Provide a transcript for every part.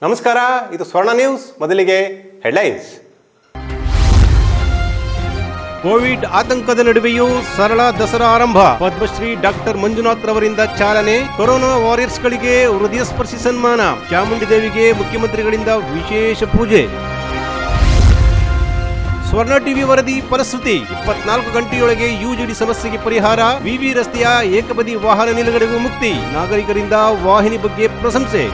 ನಮಸ್ಕಾರ ಇದು ಸ್ವರ್ಣ ನ್ಯೂಸ್ ಮೊದಲಿಗೆ ಹೆಡ್ಲೈನ್ಸ್ ಕೋವಿಡ್ ಆತಂಕದ ನಡುವೆಯೂ ಸರಳ ದಸರಾ ಆರಂಭ ಪದ್ಮಶ್ರೀ ಡಾಕ್ಟರ್ ಮಂಜುನಾಥ್ ರವರಿಂದ ಚಾಲನೆ ಕೊರೋನಾ ವಾರಿಯರ್ಸ್ಗಳಿಗೆ ಹೃದಯ ಸ್ಪರ್ಶಿ ಸನ್ಮಾನ ಚಾಮುಂಡಿ ದೇವಿಗೆ ಮುಖ್ಯಮಂತ್ರಿಗಳಿಂದ ವಿಶೇಷ ಪೂಜೆ ಸ್ವರ್ಣ ಟಿವಿ ವರದಿ ಫಲಶ್ರುತಿ ಇಪ್ಪತ್ನಾಲ್ಕು ಗಂಟೆಯೊಳಗೆ ಯುಜಿಡಿ ಸಮಸ್ಯೆಗೆ ಪರಿಹಾರ ವಿವಿ ರಸ್ತೆಯ ಏಕಬದಿ ವಾಹನ ನಿಲುಗಡೆಗೂ ಮುಕ್ತಿ ನಾಗರಿಕರಿಂದ ವಾಹಿನಿ ಬಗ್ಗೆ ಪ್ರಶಂಸೆ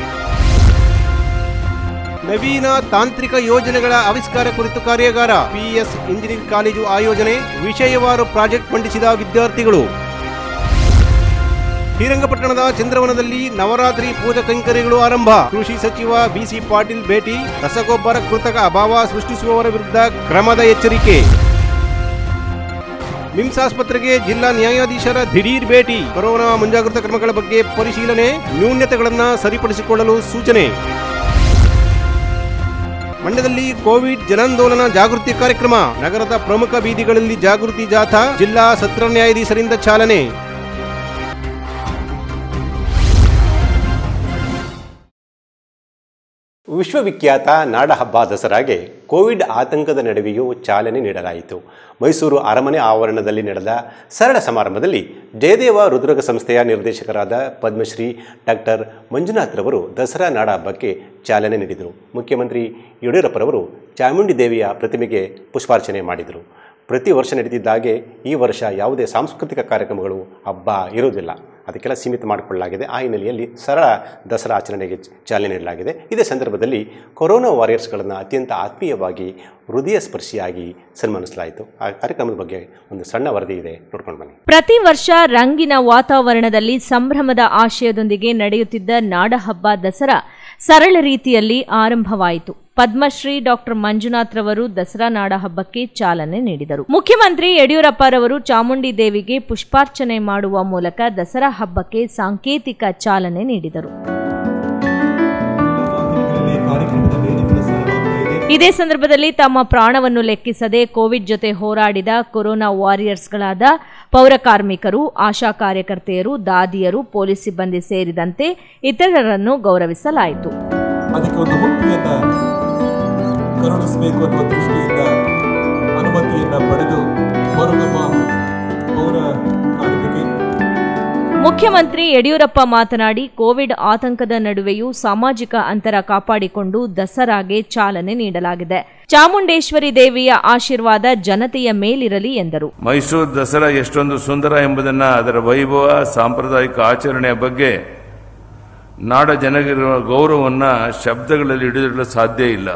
ನವೀನ ತಾಂತ್ರಿಕ ಯೋಜನೆಗಳ ಆವಿಷ್ಕಾರ ಕುರಿತು ಕಾರ್ಯಾಗಾರ ಪಿಎಸ್ ಇಂಜಿನಿಯರಿಂಗ್ ಕಾಲೇಜು ಆಯೋಜನೆ ವಿಷಯವಾರು ಪ್ರಾಜೆಕ್ಟ್ ಮಂಡಿಸಿದ ವಿದ್ಯಾರ್ಥಿಗಳು ಶ್ರೀರಂಗಪಟ್ಟಣದ ಚಂದ್ರವನದಲ್ಲಿ ನವರಾತ್ರಿ ಪೂಜಾ ಕೈಂಕರ್ಯಗಳು ಆರಂಭ ಕೃಷಿ ಸಚಿವ ಬಿಸಿ ಪಾಟೀಲ್ ಭೇಟಿ ರಸಗೊಬ್ಬರ ಕೃತಕ ಅಭಾವ ಸೃಷ್ಟಿಸುವವರ ವಿರುದ್ಧ ಕ್ರಮದ ಎಚ್ಚರಿಕೆ ಮಿಮ್ಸ್ ಆಸ್ಪತ್ರೆಗೆ ಜಿಲ್ಲಾ ನ್ಯಾಯಾಧೀಶರ ದಿಢೀರ್ ಭೇಟಿ ಕೊರೋನಾ ಮುಂಜಾಗ್ರತಾ ಕ್ರಮಗಳ ಬಗ್ಗೆ ಪರಿಶೀಲನೆ ನ್ಯೂನ್ಯತೆಗಳನ್ನು ಸರಿಪಡಿಸಿಕೊಳ್ಳಲು ಸೂಚನೆ ಮಂಡ್ಯದಲ್ಲಿ ಕೋವಿಡ್ ಜನಾಂದೋಲನ ಜಾಗೃತಿ ಕಾರ್ಯಕ್ರಮ ನಗರದ ಪ್ರಮುಖ ಬೀದಿಗಳಲ್ಲಿ ಜಾಗೃತಿ ಜಾಥಾ ಜಿಲ್ಲಾ ಸತ್ರ ನ್ಯಾಯಾಧೀಶರಿಂದ ಚಾಲನೆ ವಿಶ್ವವಿಖ್ಯಾತ ನಾಡಹಬ್ಬ ದಸರಾಗೆ ಕೋವಿಡ್ ಆತಂಕದ ನಡುವೆಯೂ ಚಾಲನೆ ನೀಡಲಾಯಿತು ಮೈಸೂರು ಅರಮನೆ ಆವರಣದಲ್ಲಿ ನಡೆದ ಸರಳ ಸಮಾರಂಭದಲ್ಲಿ ಜಯದೇವ ಹೃದ್ರೋಗ ಸಂಸ್ಥೆಯ ನಿರ್ದೇಶಕರಾದ ಪದ್ಮಶ್ರೀ ಡಾಕ್ಟರ್ ಮಂಜುನಾಥ್ ರವರು ದಸರಾ ನಾಡಹಬ್ಬಕ್ಕೆ ಚಾಲನೆ ನೀಡಿದರು ಮುಖ್ಯಮಂತ್ರಿ ಯಡಿಯೂರಪ್ಪರವರು ಚಾಮುಂಡಿ ದೇವಿಯ ಪ್ರತಿಮೆಗೆ ಪುಷ್ಪಾರ್ಚನೆ ಮಾಡಿದರು ಪ್ರತಿ ವರ್ಷ ನಡೆದಿದ್ದಾಗೆ ಈ ವರ್ಷ ಯಾವುದೇ ಸಾಂಸ್ಕೃತಿಕ ಕಾರ್ಯಕ್ರಮಗಳು ಹಬ್ಬ ಇರುವುದಿಲ್ಲ ಅದಕ್ಕೆಲ್ಲ ಸೀಮಿತ ಮಾಡಿಕೊಳ್ಳಲಾಗಿದೆ ಆ ಹಿನ್ನೆಲೆಯಲ್ಲಿ ಸರಳ ದಸರಾ ಆಚರಣೆಗೆ ಚಾಲನೆ ನೀಡಲಾಗಿದೆ ಇದೇ ಸಂದರ್ಭದಲ್ಲಿ ಕೊರೋನಾ ವಾರಿಯರ್ಸ್ಗಳನ್ನು ಅತ್ಯಂತ ಆತ್ಮೀಯವಾಗಿ ಹೃದಯ ಸ್ಪರ್ಶಿಯಾಗಿ ಸನ್ಮಾನಿಸಲಾಯಿತು ಆ ಕಾರ್ಯಕ್ರಮದ ಬಗ್ಗೆ ಒಂದು ಸಣ್ಣ ವರದಿ ಇದೆ ನೋಡ್ಕೊಂಡು ಬನ್ನಿ ಪ್ರತಿ ವರ್ಷ ರಂಗಿನ ವಾತಾವರಣದಲ್ಲಿ ಸಂಭ್ರಮದ ಆಶಯದೊಂದಿಗೆ ನಡೆಯುತ್ತಿದ್ದ ನಾಡಹಬ್ಬ ದಸರಾ ಸರಳ ರೀತಿಯಲ್ಲಿ ಆರಂಭವಾಯಿತು ಪದ್ಮಶ್ರೀ ಡಾಕ್ಟರ್ ಮಂಜುನಾಥ್ ರವರು ದಸರಾ ನಾಡಹಬ್ಬಕ್ಕೆ ಚಾಲನೆ ನೀಡಿದರು ಮುಖ್ಯಮಂತ್ರಿ ಯಡಿಯೂರಪ್ಪರವರು ಚಾಮುಂಡಿ ದೇವಿಗೆ ಪುಷ್ಪಾರ್ಚನೆ ಮಾಡುವ ಮೂಲಕ ದಸರಾ ಹಬ್ಬಕ್ಕೆ ಸಾಂಕೇತಿಕ ಚಾಲನೆ ನೀಡಿದರು ಕಾರ್ಯಕ್ರಮದ ವೇಳೆ ಪ್ರಸಾರವಾಗ್ತಾ ಇದೆ ಇದೇ ಸಂದರ್ಭದಲ್ಲಿ ತಮ್ಮ ಪ್ರಾಣವನ್ನು ಲೆಕ್ಕಿಸದೆ ಕೋವಿಡ್ ಜೊತೆ ಹೋರಾಡಿದ ಕೊರೋನಾ ವಾರಿಯರ್ಸ್ಗಳಾದ ಪೌರ ಕಾರ್ಮಿಕರು ಆಶಾ ಕಾರ್ಯಕರ್ತೆಯರು ದಾದಿಯರು ಪೊಲೀಸ್ ಸಿಬ್ಬಂದಿ ಸೇರಿದಂತೆ ಇತರರನ್ನು ಗೌರವಿಸಲಾಯಿತು ಅದಕ್ಕೆ ಒಂದು ಮುಕ್ತಿಯನ್ನ ಕರುಣಿಸಬೇಕು ಅನ್ನುವ ದೃಷ್ಟಿಯಿಂದ ಅನುಮತಿಯನ್ನ ಪಡೆದು ಮರುಗಮ ಪೌರ ಕಾರ್ಮಿಕೆ ಮುಖ್ಯಮಂತ್ರಿ ಯಡಿಯೂರಪ್ಪ ಮಾತನಾಡಿ ಕೋವಿಡ್ ಆತಂಕದ ನಡುವೆಯೂ ಸಾಮಾಜಿಕ ಅಂತರ ಕಾಪಾಡಿಕೊಂಡು ದಸರಾಗೆ ಚಾಲನೆ ನೀಡಲಾಗಿದೆ ಚಾಮುಂಡೇಶ್ವರಿ ದೇವಿಯ ಆಶೀರ್ವಾದ ಜನತೆಯ ಮೇಲಿರಲಿ ಎಂದರು ಮೈಸೂರು ದಸರಾ ಎಷ್ಟೊಂದು ಸುಂದರ ಎಂಬುದನ್ನು ಅದರ ವೈಭವ ಸಾಂಪ್ರದಾಯಿಕ ಆಚರಣೆಯ ಬಗ್ಗೆ ನಾಡ ಜನಗಿರುವ ಗೌರವವನ್ನು ಶಬ್ದಗಳಲ್ಲಿ ಹಿಡಿದಿಡಲು ಸಾಧ್ಯ ಇಲ್ಲ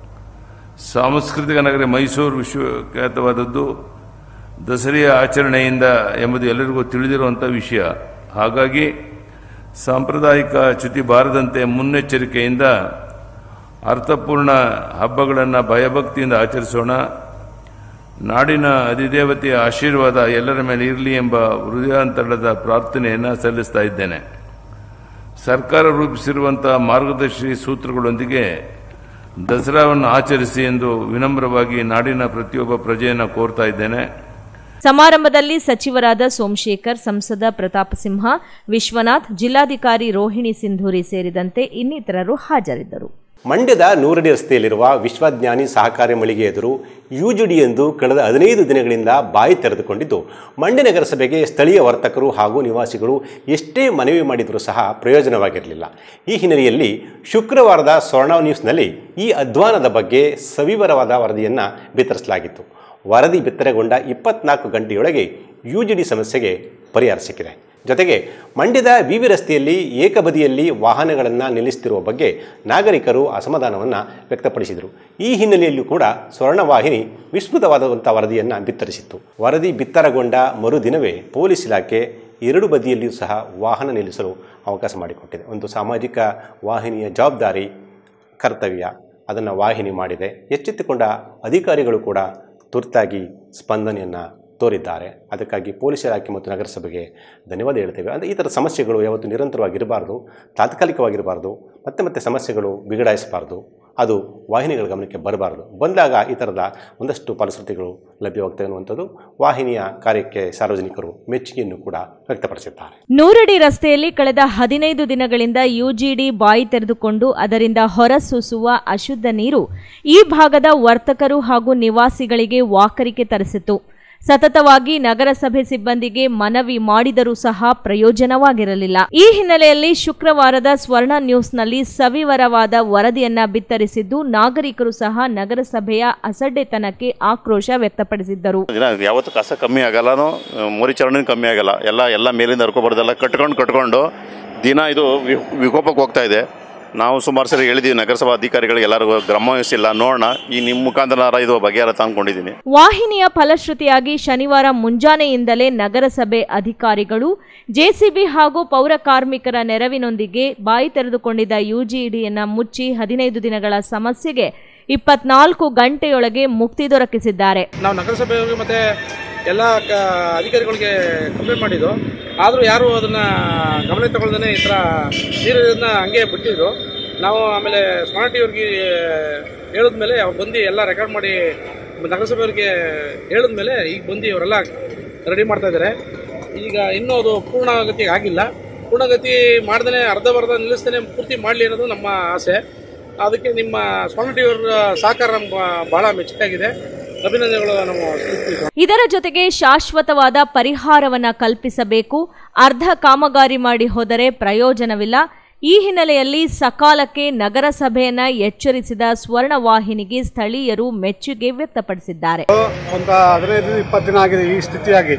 ಸಾಂಸ್ಕೃತಿಕ ನಗರಿ ಮೈಸೂರು ವಿಶ್ವಖ್ಯಾತವಾದದ್ದು ದಸರೆಯ ಆಚರಣೆಯಿಂದ ಎಂಬುದು ಎಲ್ಲರಿಗೂ ತಿಳಿದಿರುವಂಥ ವಿಷಯ ಹಾಗಾಗಿ ಸಾಂಪ್ರದಾಯಿಕ ಚ್ಯುತಿ ಬಾರದಂತೆ ಮುನ್ನೆಚ್ಚರಿಕೆಯಿಂದ ಅರ್ಥಪೂರ್ಣ ಹಬ್ಬಗಳನ್ನು ಭಯಭಕ್ತಿಯಿಂದ ಆಚರಿಸೋಣ ನಾಡಿನ ಅಧಿದೇವತೆಯ ಆಶೀರ್ವಾದ ಎಲ್ಲರ ಮೇಲೆ ಇರಲಿ ಎಂಬ ಹೃದಯಾಂತರದ ಪ್ರಾರ್ಥನೆಯನ್ನು ಸಲ್ಲಿಸ್ತಾ ಇದ್ದೇನೆ ಸರ್ಕಾರ ರೂಪಿಸಿರುವಂಥ ಮಾರ್ಗದರ್ಶಿ ಸೂತ್ರಗಳೊಂದಿಗೆ ದಸರಾವನ್ನು ಆಚರಿಸಿ ಎಂದು ವಿನಮ್ರವಾಗಿ ನಾಡಿನ ಪ್ರತಿಯೊಬ್ಬ ಪ್ರಜೆಯನ್ನು ಕೋರ್ತಾ ಇದ್ದೇನೆ ಸಮಾರಂಭದಲ್ಲಿ ಸಚಿವರಾದ ಸೋಮಶೇಖರ್ ಸಂಸದ ಪ್ರತಾಪ ಸಿಂಹ ವಿಶ್ವನಾಥ್ ಜಿಲ್ಲಾಧಿಕಾರಿ ರೋಹಿಣಿ ಸಿಂಧೂರಿ ಸೇರಿದಂತೆ ಇನ್ನಿತರರು ಹಾಜರಿದ್ದರು ಮಂಡ್ಯದ ನೂರಡಿ ರಸ್ತೆಯಲ್ಲಿರುವ ವಿಶ್ವಜ್ಞಾನಿ ಸಹಕಾರಿ ಮಳಿಗೆ ಎದುರು ಯುಜಿಡಿ ಎಂದು ಕಳೆದ ಹದಿನೈದು ದಿನಗಳಿಂದ ಬಾಯಿ ತೆರೆದುಕೊಂಡಿದ್ದು ಮಂಡ್ಯ ನಗರಸಭೆಗೆ ಸ್ಥಳೀಯ ವರ್ತಕರು ಹಾಗೂ ನಿವಾಸಿಗಳು ಎಷ್ಟೇ ಮನವಿ ಮಾಡಿದರೂ ಸಹ ಪ್ರಯೋಜನವಾಗಿರಲಿಲ್ಲ ಈ ಹಿನ್ನೆಲೆಯಲ್ಲಿ ಶುಕ್ರವಾರದ ಸ್ವರ್ಣ ನ್ಯೂಸ್ನಲ್ಲಿ ಈ ಅಧ್ವಾನದ ಬಗ್ಗೆ ಸವಿವರವಾದ ವರದಿಯನ್ನು ಬಿತ್ತರಿಸಲಾಗಿತ್ತು ವರದಿ ಬಿತ್ತರಗೊಂಡ ಇಪ್ಪತ್ನಾಲ್ಕು ಗಂಟೆಯೊಳಗೆ ಯುಜಿಡಿ ಸಮಸ್ಯೆಗೆ ಪರಿಹಾರ ಸಿಕ್ಕಿದೆ ಜೊತೆಗೆ ಮಂಡ್ಯದ ವಿವಿ ರಸ್ತೆಯಲ್ಲಿ ಏಕಬದಿಯಲ್ಲಿ ವಾಹನಗಳನ್ನು ನಿಲ್ಲಿಸುತ್ತಿರುವ ಬಗ್ಗೆ ನಾಗರಿಕರು ಅಸಮಾಧಾನವನ್ನು ವ್ಯಕ್ತಪಡಿಸಿದರು ಈ ಹಿನ್ನೆಲೆಯಲ್ಲೂ ಕೂಡ ಸ್ವರ್ಣವಾಹಿನಿ ವಿಸ್ತೃತವಾದಂಥ ವರದಿಯನ್ನು ಬಿತ್ತರಿಸಿತ್ತು ವರದಿ ಬಿತ್ತರಗೊಂಡ ಮರುದಿನವೇ ಪೊಲೀಸ್ ಇಲಾಖೆ ಎರಡು ಬದಿಯಲ್ಲಿಯೂ ಸಹ ವಾಹನ ನಿಲ್ಲಿಸಲು ಅವಕಾಶ ಮಾಡಿಕೊಟ್ಟಿದೆ ಒಂದು ಸಾಮಾಜಿಕ ವಾಹಿನಿಯ ಜವಾಬ್ದಾರಿ ಕರ್ತವ್ಯ ಅದನ್ನು ವಾಹಿನಿ ಮಾಡಿದೆ ಎಚ್ಚೆತ್ತುಕೊಂಡ ಅಧಿಕಾರಿಗಳು ಕೂಡ ತುರ್ತಾಗಿ ಸ್ಪಂದನೆಯನ್ನು ತೋರಿದ್ದಾರೆ ಅದಕ್ಕಾಗಿ ಪೊಲೀಸ್ ಇಲಾಖೆ ಮತ್ತು ನಗರಸಭೆಗೆ ಧನ್ಯವಾದ ಹೇಳ್ತೇವೆ ಅಂದರೆ ಈ ಥರ ಸಮಸ್ಯೆಗಳು ಯಾವತ್ತು ನಿರಂತರವಾಗಿರಬಾರ್ದು ತಾತ್ಕಾಲಿಕವಾಗಿರಬಾರ್ದು ಮತ್ತೆ ಮತ್ತೆ ಸಮಸ್ಯೆಗಳು ಬಿಗಡಾಯಿಸಬಾರ್ದು ಅದು ವಾಹಿನಿಗಳ ಗಮನಕ್ಕೆ ಬರಬಾರದು ಬಂದಾಗ ಈ ಥರದ ಒಂದಷ್ಟು ಫಲಶ್ರುತಿಗಳು ಲಭ್ಯವಾಗ್ತವೆ ಅನ್ನುವಂಥದ್ದು ವಾಹಿನಿಯ ಕಾರ್ಯಕ್ಕೆ ಸಾರ್ವಜನಿಕರು ಮೆಚ್ಚುಗೆಯನ್ನು ಕೂಡ ವ್ಯಕ್ತಪಡಿಸಿದ್ದಾರೆ ನೂರಡಿ ರಸ್ತೆಯಲ್ಲಿ ಕಳೆದ ಹದಿನೈದು ದಿನಗಳಿಂದ ಯುಜಿಡಿ ಬಾಯಿ ತೆರೆದುಕೊಂಡು ಅದರಿಂದ ಹೊರಸೂಸುವ ಅಶುದ್ಧ ನೀರು ಈ ಭಾಗದ ವರ್ತಕರು ಹಾಗೂ ನಿವಾಸಿಗಳಿಗೆ ವಾಕರಿಕೆ ತರಿಸಿತು ಸತತವಾಗಿ ನಗರಸಭೆ ಸಿಬ್ಬಂದಿಗೆ ಮನವಿ ಮಾಡಿದರೂ ಸಹ ಪ್ರಯೋಜನವಾಗಿರಲಿಲ್ಲ ಈ ಹಿನ್ನೆಲೆಯಲ್ಲಿ ಶುಕ್ರವಾರದ ಸ್ವರ್ಣ ನ್ಯೂಸ್ನಲ್ಲಿ ಸವಿವರವಾದ ವರದಿಯನ್ನ ಬಿತ್ತರಿಸಿದ್ದು ನಾಗರಿಕರು ಸಹ ನಗರಸಭೆಯ ಅಸಡ್ಡೆತನಕ್ಕೆ ಆಕ್ರೋಶ ವ್ಯಕ್ತಪಡಿಸಿದ್ದರು ದಿನ ಯಾವತ್ತೂ ಕಸ ಕಮ್ಮಿ ಆಗಲ್ಲನೂ ಮೋರಿಚರಣೆ ಕಮ್ಮಿ ಆಗಲ್ಲ ಎಲ್ಲ ಎಲ್ಲ ಮೇಲಿಂದ ಹರ್ಕೊಬಾರ್ದೆಲ್ಲ ಕಟ್ಕೊಂಡು ಕಟ್ಕೊಂಡು ದಿನ ಇದು ವಿ- ವಿಕೋಪಕ್ಕೆ ಹೋಗ್ತಾ ಇದೆ ನಾವು ಸುಮಾರು ಸರಿ ಹೇಳಿದ್ದೀವಿ ನಗರಸಭಾ ಅಧಿಕಾರಿಗಳಿಗೆ ಎಲ್ಲರಿಗೂ ಗಮನಿಸಿಲ್ಲ ನೋಡೋಣ ಈ ನಿಮ್ಮ ಮುಖಾಂತರ ಇದು ಬಗೆಹರ ಅಂದ್ಕೊಂಡಿದ್ದೀನಿ ವಾಹಿನಿಯ ಫಲಶ್ರುತಿಯಾಗಿ ಶನಿವಾರ ಮುಂಜಾನೆಯಿಂದಲೇ ನಗರಸಭೆ ಅಧಿಕಾರಿಗಳು ಜೆಸಿಬಿ ಹಾಗೂ ಪೌರ ಕಾರ್ಮಿಕರ ನೆರವಿನೊಂದಿಗೆ ಬಾಯಿ ತೆರೆದುಕೊಂಡಿದ್ದ ಯುಜಿಡಿಯನ್ನ ಮುಚ್ಚಿ ಹದಿನೈದು ದಿನಗಳ ಸಮಸ್ಯೆಗೆ ಇಪ್ಪತ್ನಾಲ್ಕು ಗಂಟೆಯೊಳಗೆ ಮುಕ್ತಿ ದೊರಕಿಸಿದ್ದಾರೆ ನಾವು ನಗರಸಭೆಯವರಿಗೆ ಮತ್ತೆ ಎಲ್ಲ ಕ ಅಧಿಕಾರಿಗಳಿಗೆ ಕಂಪ್ಲೇಂಟ್ ಮಾಡಿದ್ದು ಆದರೂ ಯಾರು ಅದನ್ನ ಗಮನ ತಗೊಳ್ದೇ ಈ ಥರ ನೀರನ್ನ ಹಂಗೆ ಬಿಟ್ಟಿದ್ರು ನಾವು ಆಮೇಲೆ ಸ್ಮಾರ್ಟ್ ಟಿವಿಯವ್ರಿಗೆ ಹೇಳಿದ್ಮೇಲೆ ಅವ್ರು ಬಂದು ಎಲ್ಲ ರೆಕಾರ್ಡ್ ಮಾಡಿ ನಗರಸಭೆಯವ್ರಿಗೆ ಹೇಳಿದ್ಮೇಲೆ ಈಗ ಬಂದು ಅವರೆಲ್ಲ ರೆಡಿ ಮಾಡ್ತಾ ಇದ್ದಾರೆ ಈಗ ಇನ್ನೂ ಅದು ಪೂರ್ಣಗತಿಗೆ ಆಗಿಲ್ಲ ಪೂರ್ಣಗತಿ ಮಾಡ್ದೇ ಅರ್ಧಬರ್ಧ ನಿಲ್ಲಿಸ್ತೇನೆ ಪೂರ್ತಿ ಮಾಡಲಿ ಅನ್ನೋದು ನಮ್ಮ ಆಸೆ ಅದಕ್ಕೆ ನಿಮ್ಮ ಸ್ವಾಮಿ ಟಿವಿಯವರ ಸಹಕಾರ ನಮ್ಗೆ ಬಹಳ ಮೆಚ್ಚುಗೆಯಾಗಿದೆ ಅಭಿನಂದನೆಗಳು ನಾವು ಸಲ್ಲಿಸ್ತೀವಿ ಇದರ ಜೊತೆಗೆ ಶಾಶ್ವತವಾದ ಪರಿಹಾರವನ್ನ ಕಲ್ಪಿಸಬೇಕು ಅರ್ಧ ಕಾಮಗಾರಿ ಮಾಡಿ ಹೋದರೆ ಪ್ರಯೋಜನವಿಲ್ಲ ಈ ಹಿನ್ನೆಲೆಯಲ್ಲಿ ಸಕಾಲಕ್ಕೆ ನಗರಸಭೆಯನ್ನ ಎಚ್ಚರಿಸಿದ ಸ್ವರ್ಣ ವಾಹಿನಿಗೆ ಸ್ಥಳೀಯರು ಮೆಚ್ಚುಗೆ ವ್ಯಕ್ತಪಡಿಸಿದ್ದಾರೆ ಒಂದು ಹದಿನೈದು ಇಪ್ಪತ್ತು ದಿನ ಆಗಿದೆ ಈ ಸ್ಥಿತಿಯಾಗಿ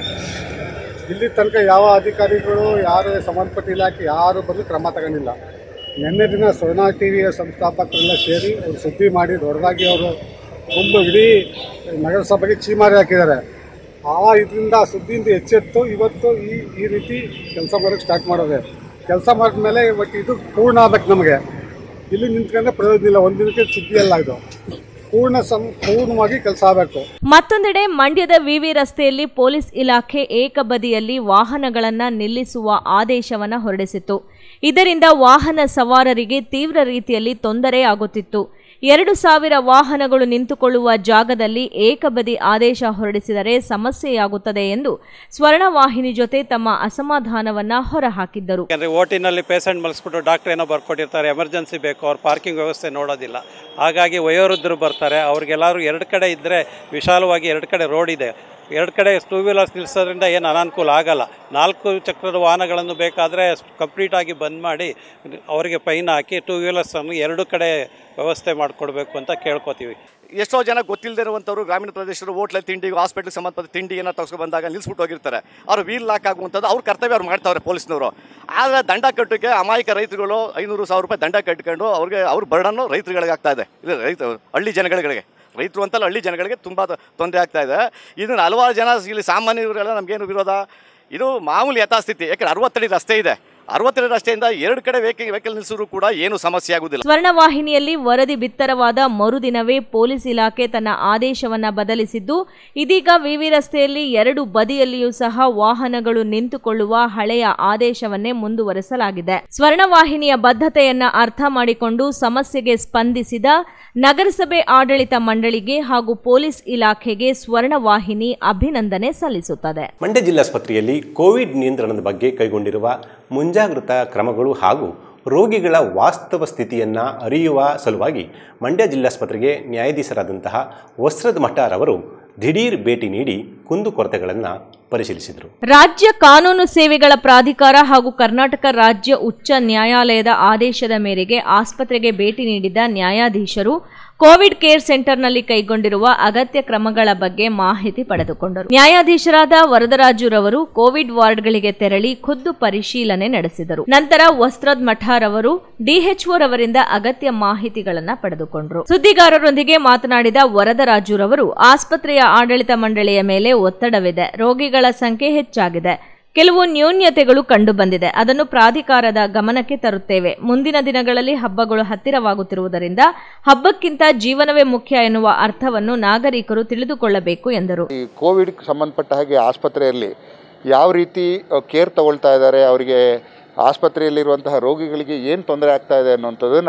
ಇಲ್ಲಿ ತನಕ ಯಾವ ಅಧಿಕಾರಿಗಳು ಯಾರು ಸಂಬಂಧಪಟ್ಟ ಇಲಾಖೆ ಯಾರು ಬಂದು ಕ್ರಮ ತಗೊಂಡಿಲ್ಲ ನಿನ್ನೆ ದಿನ ಸ್ವರ್ಣ ಟಿ ವಿಯ ಸಂಸ್ಥಾಪಕರೆಲ್ಲ ಸೇರಿ ಅವ್ರು ಸುದ್ದಿ ಮಾಡಿ ದೊಡ್ಡದಾಗಿ ಅವರು ಒಂದು ಇಡೀ ನಗರಸಭೆಗೆ ಚೀಮಾರಿ ಹಾಕಿದ್ದಾರೆ ಆ ಇದರಿಂದ ಸುದ್ದಿಯಿಂದ ಎಚ್ಚೆತ್ತು ಇವತ್ತು ಈ ಈ ರೀತಿ ಕೆಲಸ ಮಾಡೋಕ್ಕೆ ಸ್ಟಾರ್ಟ್ ಮಾಡೋದೆ ಕೆಲಸ ಮಾಡಿದ್ಮೇಲೆ ಇವತ್ತು ಇದು ಪೂರ್ಣ ಆಗ್ಬೇಕು ನಮಗೆ ಇಲ್ಲಿ ನಿಂತ್ಕೊಂಡ್ರೆ ಪ್ರಯೋಜನ ಇಲ್ಲ ಒಂದಿನಕ್ಕೆ ಸುದ್ದಿ ಎಲ್ಲ ಇದು ಪೂರ್ಣ ಸಂ ಪೂರ್ಣವಾಗಿ ಕೆಲಸ ಆಗಬೇಕು ಮತ್ತೊಂದೆಡೆ ಮಂಡ್ಯದ ವಿವಿ ರಸ್ತೆಯಲ್ಲಿ ಪೊಲೀಸ್ ಇಲಾಖೆ ಏಕಬದಿಯಲ್ಲಿ ವಾಹನಗಳನ್ನು ನಿಲ್ಲಿಸುವ ಆದೇಶವನ್ನು ಹೊರಡಿಸಿತು ಇದರಿಂದ ವಾಹನ ಸವಾರರಿಗೆ ತೀವ್ರ ರೀತಿಯಲ್ಲಿ ತೊಂದರೆ ಆಗುತ್ತಿತ್ತು ಎರಡು ಸಾವಿರ ವಾಹನಗಳು ನಿಂತುಕೊಳ್ಳುವ ಜಾಗದಲ್ಲಿ ಏಕಬದಿ ಆದೇಶ ಹೊರಡಿಸಿದರೆ ಸಮಸ್ಯೆಯಾಗುತ್ತದೆ ಎಂದು ಸ್ವರ್ಣವಾಹಿನಿ ಜೊತೆ ತಮ್ಮ ಅಸಮಾಧಾನವನ್ನ ಹೊರಹಾಕಿದ್ದರು ಯಾಕಂದರೆ ಓಟಿನಲ್ಲಿ ಪೇಷಂಟ್ ಮಲಗಿಸ್ಬಿಟ್ಟು ಡಾಕ್ಟರ್ ಏನೋ ಬರ್ಕೊಟ್ಟಿರ್ತಾರೆ ಎಮರ್ಜೆನ್ಸಿ ಬೇಕು ಅವ್ರ ಪಾರ್ಕಿಂಗ್ ವ್ಯವಸ್ಥೆ ನೋಡೋದಿಲ್ಲ ಹಾಗಾಗಿ ವಯೋವೃದ್ಧರು ಬರ್ತಾರೆ ಅವ್ರಿಗೆಲ್ಲರೂ ಎರಡು ಕಡೆ ಇದ್ದರೆ ವಿಶಾಲವಾಗಿ ಎರಡು ಕಡೆ ರೋಡ್ ಇದೆ ಎರಡು ಕಡೆ ಟೂ ವೀಲರ್ಸ್ ನಿಲ್ಲಿಸೋದ್ರಿಂದ ಏನು ಅನಾನುಕೂಲ ಆಗಲ್ಲ ನಾಲ್ಕು ಚಕ್ರದ ವಾಹನಗಳನ್ನು ಬೇಕಾದರೆ ಕಂಪ್ಲೀಟಾಗಿ ಬಂದ್ ಮಾಡಿ ಅವರಿಗೆ ಫೈನ್ ಹಾಕಿ ಟೂ ವೀಲರ್ಸನ್ನು ಎರಡು ಕಡೆ ವ್ಯವಸ್ಥೆ ಮಾಡಿಕೊಡ್ಬೇಕು ಅಂತ ಕೇಳ್ಕೊತೀವಿ ಎಷ್ಟೋ ಜನ ಗೊತ್ತಿಲ್ಲದೆ ಇರುವಂಥವ್ರು ಗ್ರಾಮೀಣ ಪ್ರದೇಶರು ಹೋಟ್ಲ ತಿಂಡಿಗೆ ಹಾಸ್ಪಿಟ್ಲಿಗೆ ಸಂಬಂಧಪಟ್ಟ ತಿಂಡಿ ಏನೋ ತಗ್ಸ್ಕೊಂಡು ಬಂದಾಗ ನಿಲ್ಲಿಸ್ಬಿಟ್ಟು ಹೋಗಿರ್ತಾರೆ ಅವ್ರು ವೀಲ್ ಲಾಕ್ ಆಗುವಂಥದ್ದು ಅವ್ರ ಕರ್ತವ್ಯ ಅವ್ರು ಮಾಡ್ತಾವ್ರೆ ಪೊಲೀಸ್ನವರು ಆದರೆ ದಂಡ ಕಟ್ಟೋಕ್ಕೆ ಅಮಾಯಕ ರೈತರುಗಳು ಐನೂರು ಸಾವಿರ ರೂಪಾಯಿ ದಂಡ ಕಟ್ಕೊಂಡು ಅವ್ರಿಗೆ ಅವ್ರ ಬರ್ಡನ್ನು ರೈತರುಗಳಿಗೆ ಆಗ್ತಾ ಇದೆ ಇಲ್ಲ ರೈತ ಹಳ್ಳಿ ಜನಗಳಿಗೆ ರೈತರು ಅಂತಲ್ಲ ಹಳ್ಳಿ ಜನಗಳಿಗೆ ತುಂಬ ತೊಂದರೆ ಆಗ್ತಾ ಇದೆ ಇದನ್ನು ಹಲವಾರು ಜನ ಇಲ್ಲಿ ಸಾಮಾನ್ಯರುಗಳೆಲ್ಲ ನಮಗೇನು ವಿರೋಧ ಇದು ಮಾಮೂಲಿ ಯಥಾಸ್ಥಿತಿ ಯಾಕಂದ್ರೆ ಅರವತ್ತಡಿ ರಸ್ತೆ ಇದೆ ಅರವತ್ತಡಿ ರಸ್ತೆಯಿಂದ ಎರಡು ಕಡೆ ವೆಹಿಕಲ್ ವೆಹಿಕಲ್ ನಿಲ್ಲಿಸಿದ್ರು ಕೂಡ ಏನು ಸಮಸ್ಯೆ ಆಗುದಿಲ್ಲ ಸ್ವರ್ಣವಾಹಿನಿಯಲ್ಲಿ ವರದಿ ಬಿತ್ತರವಾದ ಮರುದಿನವೇ ಪೊಲೀಸ್ ಇಲಾಖೆ ತನ್ನ ಆದೇಶವನ್ನ ಬದಲಿಸಿದ್ದು ಇದೀಗ ವಿವಿ ರಸ್ತೆಯಲ್ಲಿ ಎರಡು ಬದಿಯಲ್ಲಿಯೂ ಸಹ ವಾಹನಗಳು ನಿಂತುಕೊಳ್ಳುವ ಹಳೆಯ ಆದೇಶವನ್ನೇ ಮುಂದುವರೆಸಲಾಗಿದೆ ಸ್ವರ್ಣವಾಹಿನಿಯ ಬದ್ಧತೆಯನ್ನ ಅರ್ಥ ಮಾಡಿಕೊಂಡು ಸಮಸ್ಯೆಗೆ ಸ್ಪಂದಿಸಿದ ನಗರಸಭೆ ಆಡಳಿತ ಮಂಡಳಿಗೆ ಹಾಗೂ ಪೊಲೀಸ್ ಇಲಾಖೆಗೆ ಸ್ವರ್ಣವಾಹಿನಿ ಅಭಿನಂದನೆ ಸಲ್ಲಿಸುತ್ತದೆ ಮಂಡ್ಯ ಜಿಲ್ಲಾಸ್ಪತ್ರೆಯಲ್ಲಿ ಕೋವಿಡ್ ನಿಯಂತ್ರಣದ ಬಗ್ಗೆ ಕೈಗೊಂಡಿರುವ ಮುಂಜಾಗೃತಾ ಕ್ರಮಗಳು ಹಾಗೂ ರೋಗಿಗಳ ವಾಸ್ತವ ಸ್ಥಿತಿಯನ್ನು ಅರಿಯುವ ಸಲುವಾಗಿ ಮಂಡ್ಯ ಜಿಲ್ಲಾಸ್ಪತ್ರೆಗೆ ನ್ಯಾಯಾಧೀಶರಾದಂತಹ ವಸ್ತ್ರದ ಮಠರವರು ದಿಢೀರ್ ಭೇಟಿ ನೀಡಿ ಕುಂದುಕೊರತೆಗಳನ್ನು ಪರಿಶೀಲಿಸಿದರು ರಾಜ್ಯ ಕಾನೂನು ಸೇವೆಗಳ ಪ್ರಾಧಿಕಾರ ಹಾಗೂ ಕರ್ನಾಟಕ ರಾಜ್ಯ ಉಚ್ಚ ನ್ಯಾಯಾಲಯದ ಆದೇಶದ ಮೇರೆಗೆ ಆಸ್ಪತ್ರೆಗೆ ಭೇಟಿ ನೀಡಿದ ನ್ಯಾಯಾಧೀಶರು ಕೋವಿಡ್ ಕೇರ್ ಸೆಂಟರ್ನಲ್ಲಿ ಕೈಗೊಂಡಿರುವ ಅಗತ್ಯ ಕ್ರಮಗಳ ಬಗ್ಗೆ ಮಾಹಿತಿ ಪಡೆದುಕೊಂಡರು ನ್ಯಾಯಾಧೀಶರಾದ ವರದರಾಜುರವರು ಕೋವಿಡ್ ವಾರ್ಡ್ಗಳಿಗೆ ತೆರಳಿ ಖುದ್ದು ಪರಿಶೀಲನೆ ನಡೆಸಿದರು ನಂತರ ವಸ್ತ್ರದ್ ಮಠಾರವರು ಡಿಎಚ್ಒ ರವರಿಂದ ಅಗತ್ಯ ಮಾಹಿತಿಗಳನ್ನ ಪಡೆದುಕೊಂಡರು ಸುದ್ದಿಗಾರರೊಂದಿಗೆ ಮಾತನಾಡಿದ ವರದರಾಜುರವರು ಆಸ್ಪತ್ರೆಯ ಆಡಳಿತ ಮಂಡಳಿಯ ಮೇಲೆ ಒತ್ತಡವಿದೆ ರೋಗಿಗಳ ಸಂಖ್ಯೆ ಹೆಚ್ಚಾಗಿದೆ ಕೆಲವು ನ್ಯೂನ್ಯತೆಗಳು ಕಂಡುಬಂದಿದೆ ಅದನ್ನು ಪ್ರಾಧಿಕಾರದ ಗಮನಕ್ಕೆ ತರುತ್ತೇವೆ ಮುಂದಿನ ದಿನಗಳಲ್ಲಿ ಹಬ್ಬಗಳು ಹತ್ತಿರವಾಗುತ್ತಿರುವುದರಿಂದ ಹಬ್ಬಕ್ಕಿಂತ ಜೀವನವೇ ಮುಖ್ಯ ಎನ್ನುವ ಅರ್ಥವನ್ನು ನಾಗರಿಕರು ತಿಳಿದುಕೊಳ್ಳಬೇಕು ಎಂದರು ಈ ಕೋವಿಡ್ ಸಂಬಂಧಪಟ್ಟ ಹಾಗೆ ಆಸ್ಪತ್ರೆಯಲ್ಲಿ ಯಾವ ರೀತಿ ಕೇರ್ ತಗೊಳ್ತಾ ಇದ್ದಾರೆ ಅವರಿಗೆ ಆಸ್ಪತ್ರೆಯಲ್ಲಿರುವಂತಹ ರೋಗಿಗಳಿಗೆ ಏನು ತೊಂದರೆ ಆಗ್ತಾ ಇದೆ ಅನ್ನುವಂಥದ್ದನ್ನು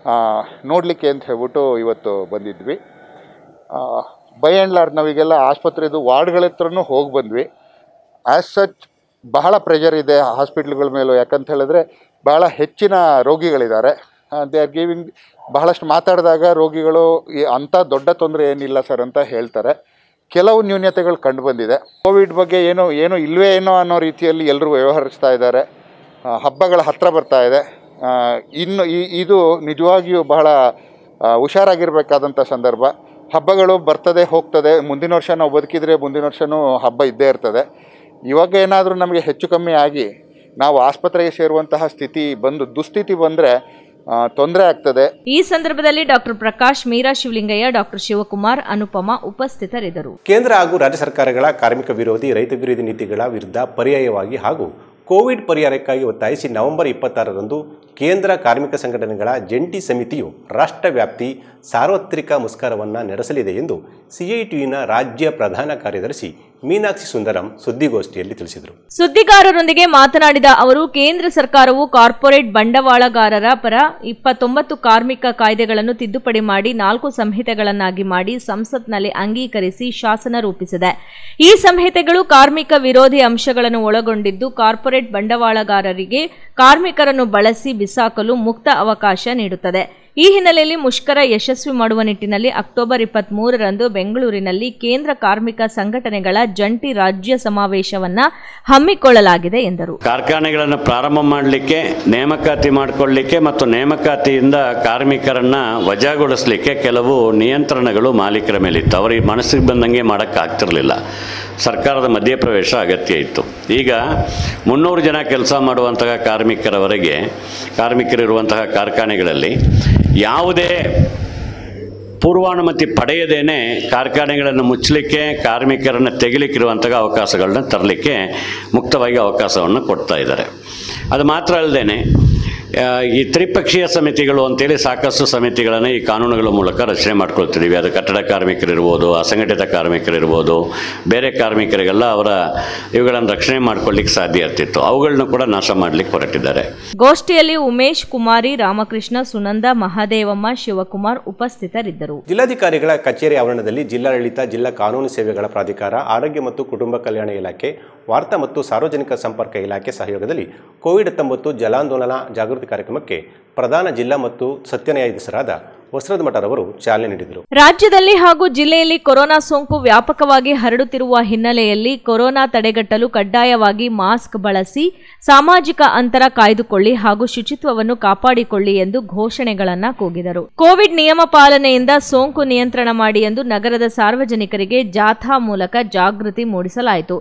ನೋಡಲಿಕ್ಕೆ ಅಂತ ಹೇಳ್ಬಿಟ್ಟು ಇವತ್ತು ಬಂದಿದ್ವಿ ಬೈ ಆ್ಯಂಡ್ ಲಾರ್ಜ್ ನಾವೀಗೆಲ್ಲ ಆಸ್ಪತ್ರೆದು ವಾರ್ಡ್ಗಳ ಹತ್ರನೂ ಹೋಗಿ ಬಂದ್ವಿ ಆ್ಯಸ್ ಸಚ್ ಬಹಳ ಪ್ರೆಷರ್ ಇದೆ ಹಾಸ್ಪಿಟ್ಲ್ಗಳ ಮೇಲೂ ಯಾಕಂತ ಹೇಳಿದ್ರೆ ಬಹಳ ಹೆಚ್ಚಿನ ರೋಗಿಗಳಿದ್ದಾರೆ ದೇ ಆರ್ ಗಿವಿಂಗ್ ಬಹಳಷ್ಟು ಮಾತಾಡಿದಾಗ ರೋಗಿಗಳು ಈ ಅಂಥ ದೊಡ್ಡ ತೊಂದರೆ ಏನಿಲ್ಲ ಸರ್ ಅಂತ ಹೇಳ್ತಾರೆ ಕೆಲವು ನ್ಯೂನ್ಯತೆಗಳು ಕಂಡು ಬಂದಿದೆ ಕೋವಿಡ್ ಬಗ್ಗೆ ಏನೋ ಏನೋ ಇಲ್ವೇ ಏನೋ ಅನ್ನೋ ರೀತಿಯಲ್ಲಿ ಎಲ್ಲರೂ ವ್ಯವಹರಿಸ್ತಾ ಇದ್ದಾರೆ ಆ, ಹಬ್ಬಗಳ ಹತ್ರ ಬರ್ತಾ ಇದೆ ಆ, ಇನ್ನು ಈ ಇದು ನಿಜವಾಗಿಯೂ ಬಹಳ ಆ, ಹುಷಾರಾಗಿರ್ಬೇಕಾದಂಥ ಸಂದರ್ಭ ಹಬ್ಬಗಳು ಬರ್ತದೆ ಹೋಗ್ತದೆ ಮುಂದಿನ ವರ್ಷ ನಾವು ಬದುಕಿದ್ರೆ ಮುಂದಿನ ವರ್ಷವೂ ಹಬ್ಬ ಇದ್ದೇ ಇರ್ತದೆ ಇವಾಗ ಏನಾದರೂ ನಮಗೆ ಹೆಚ್ಚು ಕಮ್ಮಿ ಆಗಿ ನಾವು ಆಸ್ಪತ್ರೆಗೆ ಸೇರುವಂತಹ ಸ್ಥಿತಿ ಬಂದು ದುಸ್ಥಿತಿ ಬಂದರೆ ತೊಂದರೆ ಆಗ್ತದೆ ಈ ಸಂದರ್ಭದಲ್ಲಿ ಡಾಕ್ಟರ್ ಪ್ರಕಾಶ್ ಮೀರಾ ಶಿವಲಿಂಗಯ್ಯ ಡಾಕ್ಟರ್ ಶಿವಕುಮಾರ್ ಅನುಪಮ ಉಪಸ್ಥಿತರಿದ್ದರು ಕೇಂದ್ರ ಹಾಗೂ ರಾಜ್ಯ ಸರ್ಕಾರಗಳ ಕಾರ್ಮಿಕ ವಿರೋಧಿ ರೈತ ವಿರೋಧಿ ನೀತಿಗಳ ವಿರುದ್ಧ ಪರ್ಯಾಯವಾಗಿ ಹಾಗೂ ಕೋವಿಡ್ ಪರಿಹಾರಕ್ಕಾಗಿ ಒತ್ತಾಯಿಸಿ ನವೆಂಬರ್ ಇಪ್ಪತ್ತಾರರಂದು ಕೇಂದ್ರ ಕಾರ್ಮಿಕ ಸಂಘಟನೆಗಳ ಜಂಟಿ ಸಮಿತಿಯು ರಾಷ್ಟ್ರವ್ಯಾಪ್ತಿ ಸಾರ್ವತ್ರಿಕ ಮುಸ್ಕರವನ್ನು ನಡೆಸಲಿದೆ ಎಂದು ಸಿಐಟಿಯುನ ರಾಜ್ಯ ಪ್ರಧಾನ ಕಾರ್ಯದರ್ಶಿ ಮೀನಾಕ್ಷಿ ಸುಂದರಂ ಸುದ್ದಿಗೋಷ್ಠಿಯಲ್ಲಿ ತಿಳಿಸಿದರು ಸುದ್ದಿಗಾರರೊಂದಿಗೆ ಮಾತನಾಡಿದ ಅವರು ಕೇಂದ್ರ ಸರ್ಕಾರವು ಕಾರ್ಪೊರೇಟ್ ಬಂಡವಾಳಗಾರರ ಪರ ಇಪ್ಪತ್ತೊಂಬತ್ತು ಕಾರ್ಮಿಕ ಕಾಯ್ದೆಗಳನ್ನು ತಿದ್ದುಪಡಿ ಮಾಡಿ ನಾಲ್ಕು ಸಂಹಿತೆಗಳನ್ನಾಗಿ ಮಾಡಿ ಸಂಸತ್ನಲ್ಲಿ ಅಂಗೀಕರಿಸಿ ಶಾಸನ ರೂಪಿಸಿದೆ ಈ ಸಂಹಿತೆಗಳು ಕಾರ್ಮಿಕ ವಿರೋಧಿ ಅಂಶಗಳನ್ನು ಒಳಗೊಂಡಿದ್ದು ಕಾರ್ಪೊರೇಟ್ ಬಂಡವಾಳಗಾರರಿಗೆ ಕಾರ್ಮಿಕರನ್ನು ಬಳಸಿ ಬಿಸಾಕಲು ಮುಕ್ತ ಅವಕಾಶ ನೀಡುತ್ತದೆ ಈ ಹಿನ್ನೆಲೆಯಲ್ಲಿ ಮುಷ್ಕರ ಯಶಸ್ವಿ ಮಾಡುವ ನಿಟ್ಟಿನಲ್ಲಿ ಅಕ್ಟೋಬರ್ ಇಪ್ಪತ್ತ್ ಮೂರರಂದು ಬೆಂಗಳೂರಿನಲ್ಲಿ ಕೇಂದ್ರ ಕಾರ್ಮಿಕ ಸಂಘಟನೆಗಳ ಜಂಟಿ ರಾಜ್ಯ ಸಮಾವೇಶವನ್ನ ಹಮ್ಮಿಕೊಳ್ಳಲಾಗಿದೆ ಎಂದರು ಕಾರ್ಖಾನೆಗಳನ್ನು ಪ್ರಾರಂಭ ಮಾಡಲಿಕ್ಕೆ ನೇಮಕಾತಿ ಮಾಡಿಕೊಳ್ಳಿಕ್ಕೆ ಮತ್ತು ನೇಮಕಾತಿಯಿಂದ ಕಾರ್ಮಿಕರನ್ನ ವಜಾಗೊಳಿಸಲಿಕ್ಕೆ ಕೆಲವು ನಿಯಂತ್ರಣಗಳು ಮಾಲೀಕರ ಮೇಲಿತ್ತು ಅವರಿಗೆ ಮನಸ್ಸಿಗೆ ಬಂದಂಗೆ ಮಾಡೋಕ್ಕಾಗ್ತಿರಲಿಲ್ಲ ಸರ್ಕಾರದ ಮಧ್ಯಪ್ರವೇಶ ಅಗತ್ಯ ಇತ್ತು ಈಗ ಮುನ್ನೂರು ಜನ ಕೆಲಸ ಮಾಡುವಂತಹ ಕಾರ್ಮಿಕರವರೆಗೆ ಕಾರ್ಮಿಕರಿರುವಂತಹ ಕಾರ್ಖಾನೆಗಳಲ್ಲಿ ಯಾವುದೇ ಪೂರ್ವಾನುಮತಿ ಪಡೆಯದೇನೆ ಕಾರ್ಖಾನೆಗಳನ್ನು ಮುಚ್ಚಲಿಕ್ಕೆ ಕಾರ್ಮಿಕರನ್ನು ತೆಗಿಲಿಕ್ಕಿರುವಂತಹ ಅವಕಾಶಗಳನ್ನ ತರಲಿಕ್ಕೆ ಮುಕ್ತವಾಗಿ ಅವಕಾಶವನ್ನು ಕೊಡ್ತಾ ಇದ್ದಾರೆ ಅದು ಮಾತ್ರ ಅಲ್ಲದೆ ಈ ತ್ರಿಪಕ್ಷೀಯ ಸಮಿತಿಗಳು ಅಂತೇಳಿ ಸಾಕಷ್ಟು ಸಮಿತಿಗಳನ್ನು ಈ ಕಾನೂನುಗಳ ಮೂಲಕ ರಚನೆ ಮಾಡ್ಕೊಳ್ತಿದ್ದೀವಿ ಅದು ಕಟ್ಟಡ ಕಾರ್ಮಿಕರಿರ್ಬೋದು ಅಸಂಘಟಿತ ಕಾರ್ಮಿಕರಿರ್ಬೋದು ಬೇರೆ ಕಾರ್ಮಿಕರಿಗೆಲ್ಲ ಅವರ ಇವುಗಳನ್ನು ರಕ್ಷಣೆ ಮಾಡ್ಕೊಳ್ಳಿಕ್ಕೆ ಸಾಧ್ಯ ಇರ್ತಿತ್ತು ಅವುಗಳನ್ನ ಕೂಡ ನಾಶ ಮಾಡಲಿಕ್ಕೆ ಹೊರಟಿದ್ದಾರೆ ಗೋಷ್ಠಿಯಲ್ಲಿ ಉಮೇಶ್ ಕುಮಾರಿ ರಾಮಕೃಷ್ಣ ಸುನಂದ ಮಹಾದೇವಮ್ಮ ಶಿವಕುಮಾರ್ ಉಪಸ್ಥಿತರಿದ್ದರು ಜಿಲ್ಲಾಧಿಕಾರಿಗಳ ಕಚೇರಿ ಆವರಣದಲ್ಲಿ ಜಿಲ್ಲಾಡಳಿತ ಜಿಲ್ಲಾ ಕಾನೂನು ಸೇವೆಗಳ ಪ್ರಾಧಿಕಾರ ಆರೋಗ್ಯ ಮತ್ತು ಕುಟುಂಬ ಕಲ್ಯಾಣ ಇಲಾಖೆ ವಾರ್ತಾ ಮತ್ತು ಸಾರ್ವಜನಿಕ ಸಂಪರ್ಕ ಇಲಾಖೆ ಸಹಯೋಗದಲ್ಲಿ ಕೋವಿಡ್ ಹತ್ತೊಂಬತ್ತು ಜಲಾಂದೋಲನ ಜಾಗೃತಿ ಕಾರ್ಯಕ್ರಮಕ್ಕೆ ಪ್ರಧಾನ ಜಿಲ್ಲಾ ಮತ್ತು ಸತ್ಯ ನ್ಯಾಯಾಧೀಶರಾದ ವಸ್ತ್ರದ ಮಠರವರು ಚಾಲನೆ ನೀಡಿದರು ರಾಜ್ಯದಲ್ಲಿ ಹಾಗೂ ಜಿಲ್ಲೆಯಲ್ಲಿ ಕೊರೋನಾ ಸೋಂಕು ವ್ಯಾಪಕವಾಗಿ ಹರಡುತ್ತಿರುವ ಹಿನ್ನೆಲೆಯಲ್ಲಿ ಕೊರೋನಾ ತಡೆಗಟ್ಟಲು ಕಡ್ಡಾಯವಾಗಿ ಮಾಸ್ಕ್ ಬಳಸಿ ಸಾಮಾಜಿಕ ಅಂತರ ಕಾಯ್ದುಕೊಳ್ಳಿ ಹಾಗೂ ಶುಚಿತ್ವವನ್ನು ಕಾಪಾಡಿಕೊಳ್ಳಿ ಎಂದು ಘೋಷಣೆಗಳನ್ನ ಕೂಗಿದರು ಕೋವಿಡ್ ನಿಯಮ ಪಾಲನೆಯಿಂದ ಸೋಂಕು ನಿಯಂತ್ರಣ ಮಾಡಿ ಎಂದು ನಗರದ ಸಾರ್ವಜನಿಕರಿಗೆ ಜಾಥಾ ಮೂಲಕ ಜಾಗೃತಿ ಮೂಡಿಸಲಾಯಿತು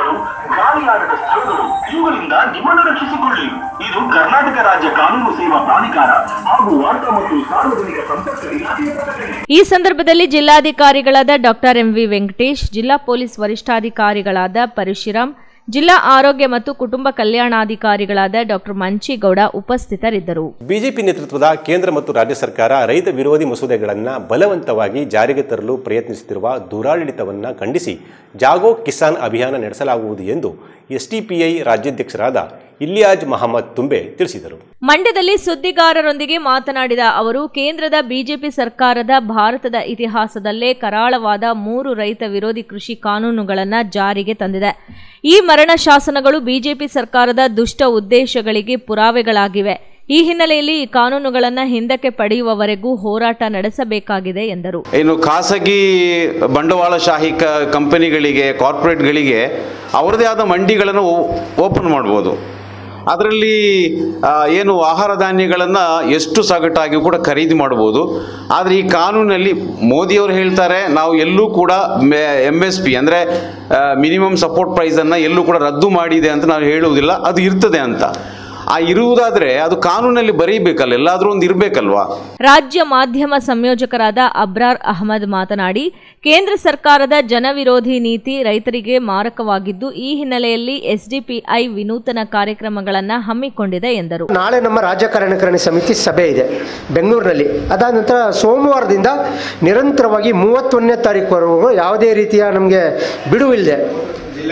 ಗಾಳಿಯಾಡದ ಸ್ಥಳಗಳು ಇವುಗಳಿಂದ ನಿಮ್ಮನ್ನು ರಕ್ಷಿಸಿಕೊಳ್ಳಿ ಇದು ಕರ್ನಾಟಕ ರಾಜ್ಯ ಕಾನೂನು ಸೇವಾ ಪ್ರಾಧಿಕಾರ ಹಾಗೂ ವಾರ್ತಾ ಮತ್ತು ಸಾರ್ವಜನಿಕ ಸಂಪರ್ಕ ಇಲಾಖೆಯ ಪ್ರಕಟಣೆ ಈ ಸಂದರ್ಭದಲ್ಲಿ ಜಿಲ್ಲಾಧಿಕಾರಿಗಳಾದ ಡಾಕ್ಟರ್ ಎಂವಿ ವೆಂಕಟೇಶ್ ಜಿಲ್ಲಾ ಪೊಲೀಸ್ ವರಿಷ್ಠಾಧಿಕಾರಿಗಳಾದ ಪರಶುರಾಮ್ ಜಿಲ್ಲಾ ಆರೋಗ್ಯ ಮತ್ತು ಕುಟುಂಬ ಕಲ್ಯಾಣಾಧಿಕಾರಿಗಳಾದ ಡಾಕ್ಟರ್ ಮಂಚಿಗೌಡ ಉಪಸ್ಥಿತರಿದ್ದರು ಬಿಜೆಪಿ ನೇತೃತ್ವದ ಕೇಂದ್ರ ಮತ್ತು ರಾಜ್ಯ ಸರ್ಕಾರ ರೈತ ವಿರೋಧಿ ಮಸೂದೆಗಳನ್ನು ಬಲವಂತವಾಗಿ ಜಾರಿಗೆ ತರಲು ಪ್ರಯತ್ನಿಸುತ್ತಿರುವ ದುರಾಡಳಿತವನ್ನು ಖಂಡಿಸಿ ಜಾಗೋ ಕಿಸಾನ್ ಅಭಿಯಾನ ನಡೆಸಲಾಗುವುದು ಎಂದು ಎಸ್ಡಿಪಿಐ ರಾಜ್ಯಾಧ್ಯಕ್ಷರಾದ ಇಲಿಯಾಜ್ ಮಹಮ್ಮದ್ ತುಂಬೆ ತಿಳಿಸಿದರು ಮಂಡ್ಯದಲ್ಲಿ ಸುದ್ದಿಗಾರರೊಂದಿಗೆ ಮಾತನಾಡಿದ ಅವರು ಕೇಂದ್ರದ ಬಿಜೆಪಿ ಸರ್ಕಾರದ ಭಾರತದ ಇತಿಹಾಸದಲ್ಲೇ ಕರಾಳವಾದ ಮೂರು ರೈತ ವಿರೋಧಿ ಕೃಷಿ ಕಾನೂನುಗಳನ್ನು ಜಾರಿಗೆ ತಂದಿದೆ ಈ ಮರಣ ಶಾಸನಗಳು ಬಿಜೆಪಿ ಸರ್ಕಾರದ ದುಷ್ಟ ಉದ್ದೇಶಗಳಿಗೆ ಪುರಾವೆಗಳಾಗಿವೆ ಈ ಹಿನ್ನೆಲೆಯಲ್ಲಿ ಈ ಕಾನೂನುಗಳನ್ನು ಹಿಂದಕ್ಕೆ ಪಡೆಯುವವರೆಗೂ ಹೋರಾಟ ನಡೆಸಬೇಕಾಗಿದೆ ಎಂದರು ಇನ್ನು ಖಾಸಗಿ ಬಂಡವಾಳಶಾಹಿ ಕ ಕಂಪನಿಗಳಿಗೆ ಕಾರ್ಪೊರೇಟ್ಗಳಿಗೆ ಅವರದೇ ಆದ ಮಂಡಿಗಳನ್ನು ಓಪನ್ ಮಾಡ್ಬೋದು ಅದರಲ್ಲಿ ಆ, ಏನು ಆಹಾರ ಧಾನ್ಯಗಳನ್ನು ಎಷ್ಟು ಸಗಟಾಗಿ ಕೂಡ ಖರೀದಿ ಮಾಡ್ಬೋದು ಆದರೆ ಈ ಕಾನೂನಲ್ಲಿ ಮೋದಿಯವರು ಹೇಳ್ತಾರೆ ನಾವು ಎಲ್ಲೂ ಕೂಡ ಎಮ್ ಎಸ್ ಪಿ ಅಂದರೆ ಮಿನಿಮಮ್ ಸಪೋರ್ಟ್ ಪ್ರೈಸನ್ನು ಎಲ್ಲೂ ಕೂಡ ರದ್ದು ಮಾಡಿದೆ ಅಂತ ನಾವು ಹೇಳುವುದಿಲ್ಲ ಅದು ಇರ್ತದೆ ಅಂತ ಆ ಇರುವುದಾದರೆ ಅದು ಕಾನೂನಲ್ಲಿ ಬರೀಬೇಕಲ್ಲ ಎಲ್ಲಾದರೂ ಒಂದು ಇರಬೇಕಲ್ವಾ ರಾಜ್ಯ ಮಾಧ್ಯಮ ಸಂಯೋಜಕರಾದ ಅಬ್ರಾರ್ ಅಹಮದ್ ಮಾತನಾಡಿ ಕೇಂದ್ರ ಸರ್ಕಾರದ ಜನವಿರೋಧಿ ನೀತಿ ರೈತರಿಗೆ ಮಾರಕವಾಗಿದ್ದು ಈ ಹಿನ್ನೆಲೆಯಲ್ಲಿ ಎಸ್ಡಿಪಿಐ ವಿನೂತನ ಕಾರ್ಯಕ್ರಮಗಳನ್ನು ಹಮ್ಮಿಕೊಂಡಿದೆ ಎಂದರು ನಾಳೆ ನಮ್ಮ ರಾಜ್ಯ ಕಾರ್ಯಕಾರಿಣಿ ಸಮಿತಿ ಸಭೆ ಇದೆ ಬೆಂಗಳೂರಿನಲ್ಲಿ ಅದಾದ ನಂತರ ಸೋಮವಾರದಿಂದ ನಿರಂತರವಾಗಿ ಮೂವತ್ತೊಂದನೇ ತಾರೀಕುವರೆಗೂ ಯಾವುದೇ ರೀತಿಯ ನಮಗೆ ಬಿಡುವಿಲ್ಲದೆ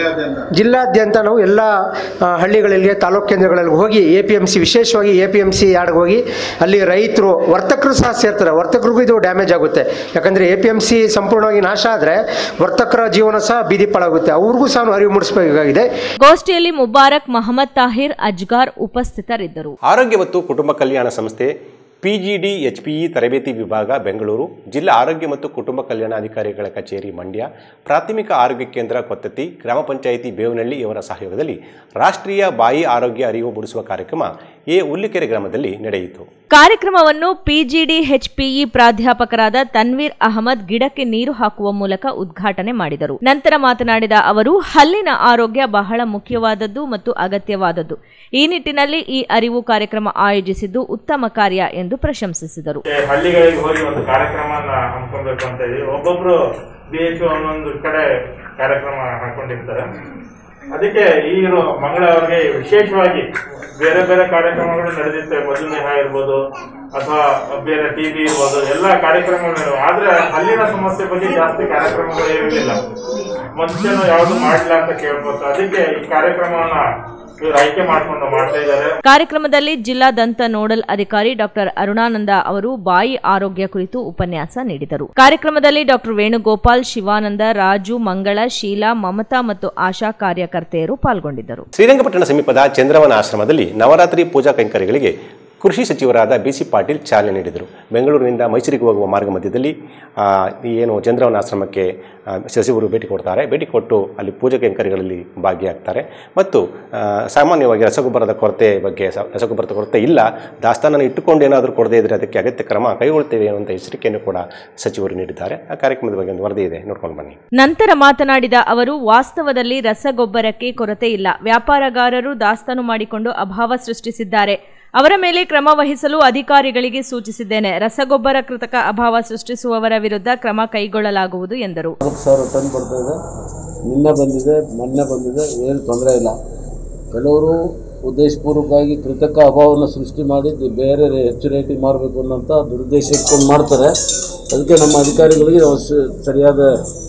ಜಿಲ್ಲಾದ್ಯಂತ ನಾವು ಎಲ್ಲ ಆ, ಹಳ್ಳಿಗಳಿಗೆ ತಾಲೂಕು ಕೇಂದ್ರಗಳಲ್ಲಿ ಹೋಗಿ ಎ ಪಿ ಎಮ್ ಸಿ ವಿಶೇಷವಾಗಿ ಎ ಪಿ ಎಮ್ ಸಿ ಯಾರ್ಡ್ಗೆ ಹೋಗಿ ಅಲ್ಲಿ ರೈತರು ವರ್ತಕರು ಸಹ ಸೇರ್ತಾರೆ ವರ್ತಕರಿಗೂ ಇದು ಡ್ಯಾಮೇಜ್ ಆಗುತ್ತೆ ಯಾಕಂದರೆ ಎ ಪಿ ಎಮ್ ಸಿ ಸಂಪೂರ್ಣವಾಗಿ ನಾಶ ಆದರೆ ವರ್ತಕರ ಜೀವನ ಸಹ ಬೀದಿ ಪಾಲಾಗುತ್ತೆ ಅವ್ರಿಗೂ ಸಹ ನಾವು ಅರಿವು ಮೂಡಿಸಬೇಕಾಗಿದೆ ಗೋಷ್ಠಿಯಲ್ಲಿ ಮುಬಾರಕ್ ಮಹಮ್ಮದ್ ತಾಹಿರ್ ಅಜ್ಗಾರ್ ಉಪಸ್ಥಿತರಿದ್ದರು ಆರೋಗ್ಯ ಮತ್ತು ಕುಟುಂಬ ಕಲ್ಯಾಣ ಸಂಸ್ಥೆ ಪಿಜಿಡಿ ಎಚ್ಪಿಇ ತರಬೇತಿ ವಿಭಾಗ ಬೆಂಗಳೂರು ಜಿಲ್ಲಾ ಆರೋಗ್ಯ ಮತ್ತು ಕುಟುಂಬ ಕಲ್ಯಾಣಾಧಿಕಾರಿಗಳ ಕಚೇರಿ ಮಂಡ್ಯ ಪ್ರಾಥಮಿಕ ಆರೋಗ್ಯ ಕೇಂದ್ರ ಕೊತ್ತತಿ ಗ್ರಾಮ ಪಂಚಾಯಿತಿ ಬೇವನಹಳ್ಳಿ ಇವರ ಸಹಯೋಗದಲ್ಲಿ ರಾಷ್ಟ್ರೀಯ ಬಾಯಿ ಆರೋಗ್ಯ ಅರಿವು ಮೂಡಿಸುವ ಕಾರ್ಯಕ್ರಮ ಎ ಹುಲ್ಲಿಕೆರೆ ಗ್ರಾಮದಲ್ಲಿ ನಡೆಯಿತು ಕಾರ್ಯಕ್ರಮವನ್ನು ಪಿಜಿಡಿ ಎಚ್ಪಿಇ ಪ್ರಾಧ್ಯಾಪಕರಾದ ತನ್ವೀರ್ ಅಹಮದ್ ಗಿಡಕ್ಕೆ ನೀರು ಹಾಕುವ ಮೂಲಕ ಉದ್ಘಾಟನೆ ಮಾಡಿದರು ನಂತರ ಮಾತನಾಡಿದ ಅವರು ಹಲ್ಲಿನ ಆರೋಗ್ಯ ಬಹಳ ಮುಖ್ಯವಾದದ್ದು ಮತ್ತು ಅಗತ್ಯವಾದದ್ದು ಈ ನಿಟ್ಟಿನಲ್ಲಿ ಈ ಅರಿವು ಕಾರ್ಯಕ್ರಮ ಆಯೋಜಿಸಿದ್ದು ಉತ್ತಮ ಕಾರ್ಯ ಎಂದು ಪ್ರಶಂಸಿಸಿದರು ಹಳ್ಳಿಗಳಿಗೆ ಹೋಗಿ ಒಂದು ಕಾರ್ಯಕ್ರಮನ ಹಮ್ಮಿಕೊಳ್ಬೇಕು ಅಂತ ಇದೀವಿ ಒಬ್ಬೊಬ್ರು ಬಿ ಎಚ್ ಒಂದೊಂದು ಕಡೆ ಕಾರ್ಯಕ್ರಮ ಹಾಕೊಂಡಿರ್ತಾರೆ ಅದಕ್ಕೆ ಈ ಮಂಗಳವರಿಗೆ ವಿಶೇಷವಾಗಿ ಬೇರೆ ಬೇರೆ ಕಾರ್ಯಕ್ರಮಗಳು ನಡೆದಿರ್ತವೆ ಮಧುಮೇಹ ಇರ್ಬೋದು ಅಥವಾ ಬೇರೆ ಟಿವಿ ಇರ್ಬೋದು ಎಲ್ಲ ಕಾರ್ಯಕ್ರಮಗಳು ನಡೆಯುವ ಆದ್ರೆ ಹಲ್ಲಿನ ಸಮಸ್ಯೆ ಬಗ್ಗೆ ಜಾಸ್ತಿ ಕಾರ್ಯಕ್ರಮಗಳು ಇರಲಿಲ್ಲ ಮನುಷ್ಯನು ಯಾವುದು ಮಾಡಿಲ್ಲ ಅಂತ ಕೇಳ್ಬೋದು ಅದಕ್ಕೆ ಈ ಕಾರ್ಯಕ್ರಮವನ್ನ ಇವ್ರು ಆಯ್ಕೆ ಮಾಡ್ಕೊಂಡು ಮಾಡ್ತಾ ಇದ್ದಾರೆ ಕಾರ್ಯಕ್ರಮದಲ್ಲಿ ಜಿಲ್ಲಾ ದಂತ ನೋಡಲ್ ಅಧಿಕಾರಿ ಡಾಕ್ಟರ್ ಅರುಣಾನಂದ ಅವರು ಬಾಯಿ ಆರೋಗ್ಯ ಕುರಿತು ಉಪನ್ಯಾಸ ನೀಡಿದರು ಕಾರ್ಯಕ್ರಮದಲ್ಲಿ ಡಾಕ್ಟರ್ ವೇಣುಗೋಪಾಲ್ ಶಿವಾನಂದ ರಾಜು ಮಂಗಳ ಶೀಲಾ ಮಮತಾ ಮತ್ತು ಆಶಾ ಕಾರ್ಯಕರ್ತೆಯರು ಪಾಲ್ಗೊಂಡಿದ್ದರು ಶ್ರೀರಂಗಪಟ್ಟಣ ಸಮೀಪದ ಚಂದ್ರವನ ಆಶ್ರಮದಲ್ಲಿ ನವರಾತ್ರಿ ಪೂಜಾ ಕೈಂಕರ್ಯಗಳಿಗೆ ಕೃಷಿ ಸಚಿವರಾದ ಬಿ ಸಿ ಪಾಟೀಲ್ ಚಾಲನೆ ನೀಡಿದರು ಬೆಂಗಳೂರಿನಿಂದ ಮೈಸೂರಿಗೆ ಹೋಗುವ ಮಾರ್ಗ ಮಧ್ಯದಲ್ಲಿ ಆ, ಈ ಏನು ಚಂದ್ರವನ ಆಶ್ರಮಕ್ಕೆ ಆ, ಸಚಿವರು ಭೇಟಿ ಕೊಡ್ತಾರೆ ಭೇಟಿ ಕೊಟ್ಟು ಅಲ್ಲಿ ಪೂಜಾ ಕೈಂಕರ್ಯಗಳಲ್ಲಿ ಭಾಗಿಯಾಗ್ತಾರೆ ಮತ್ತು ಆ, ಸಾಮಾನ್ಯವಾಗಿ ರಸಗೊಬ್ಬರದ ಕೊರತೆ ಬಗ್ಗೆ ಸ- ರಸಗೊಬ್ಬರದ ಕೊರತೆ ಇಲ್ಲ ದಾಸ್ತಾನನ್ನು ಇಟ್ಟುಕೊಂಡು ಏನಾದರೂ ಕೊಡದೇ ಇದ್ದರೆ ಅದಕ್ಕೆ ಅಗತ್ಯ ಕ್ರಮ ಕೈಗೊಳ್ತೇವೆ ಅನ್ನುವಂಥ ಎಚ್ಚರಿಕೆಯನ್ನು ಕೂಡ ಸಚಿವರು ನೀಡಿದ್ದಾರೆ ಆ ಕಾರ್ಯಕ್ರಮದ ಬಗ್ಗೆ ಒಂದು ವರದಿ ಇದೆ ನೋಡ್ಕೊಂಡು ಬನ್ನಿ ನಂತರ ಮಾತನಾಡಿದ ಅವರು ವಾಸ್ತವದಲ್ಲಿ ರಸಗೊಬ್ಬರಕ್ಕೆ ಕೊರತೆ ಇಲ್ಲ ವ್ಯಾಪಾರಗಾರರು ದಾಸ್ತಾನು ಮಾಡಿಕೊಂಡು ಅಭಾವ ಸೃಷ್ಟಿಸಿದ್ದಾರೆ ಅವರ ಮೇಲೆ ಕ್ರಮ ವಹಿಸಲು ಅಧಿಕಾರಿಗಳಿಗೆ ಸೂಚಿಸಿದ್ದೇನೆ ರಸಗೊಬ್ಬರ ಕೃತಕ ಅಭಾವ ಸೃಷ್ಟಿಸುವವರ ವಿರುದ್ಧ ಕ್ರಮ ಕೈಗೊಳ್ಳಲಾಗುವುದು ಎಂದರು ನಾಲ್ಕು ಸಾವಿರ ಟನ್ ಬರ್ತಾ ಇದೆ ನಿನ್ನೆ ಬಂದಿದೆ ಮೊನ್ನೆ ಬಂದಿದೆ ಏನು ತೊಂದರೆ ಇಲ್ಲ ಕೆಲವರು ಉದ್ದೇಶಪೂರ್ವಕವಾಗಿ ಕೃತಕ ಅಭಾವವನ್ನು ಸೃಷ್ಟಿ ಮಾಡಿ ದಿ- ಬೇರೆ ರೇ- ಹೆಚ್ಚು ರೇಟಿಗೆ ಮಾರಬೇಕು ಅನ್ನೋಂಥ ದುರುದ್ದೇಶ ಇಟ್ಕೊಂಡು ಮಾಡ್ತಾರೆ ಅದಕ್ಕೆ ನಮ್ಮ ಅಧಿಕಾರಿಗಳಿಗೆ ನಾವು ಸ- ಸರಿಯಾದ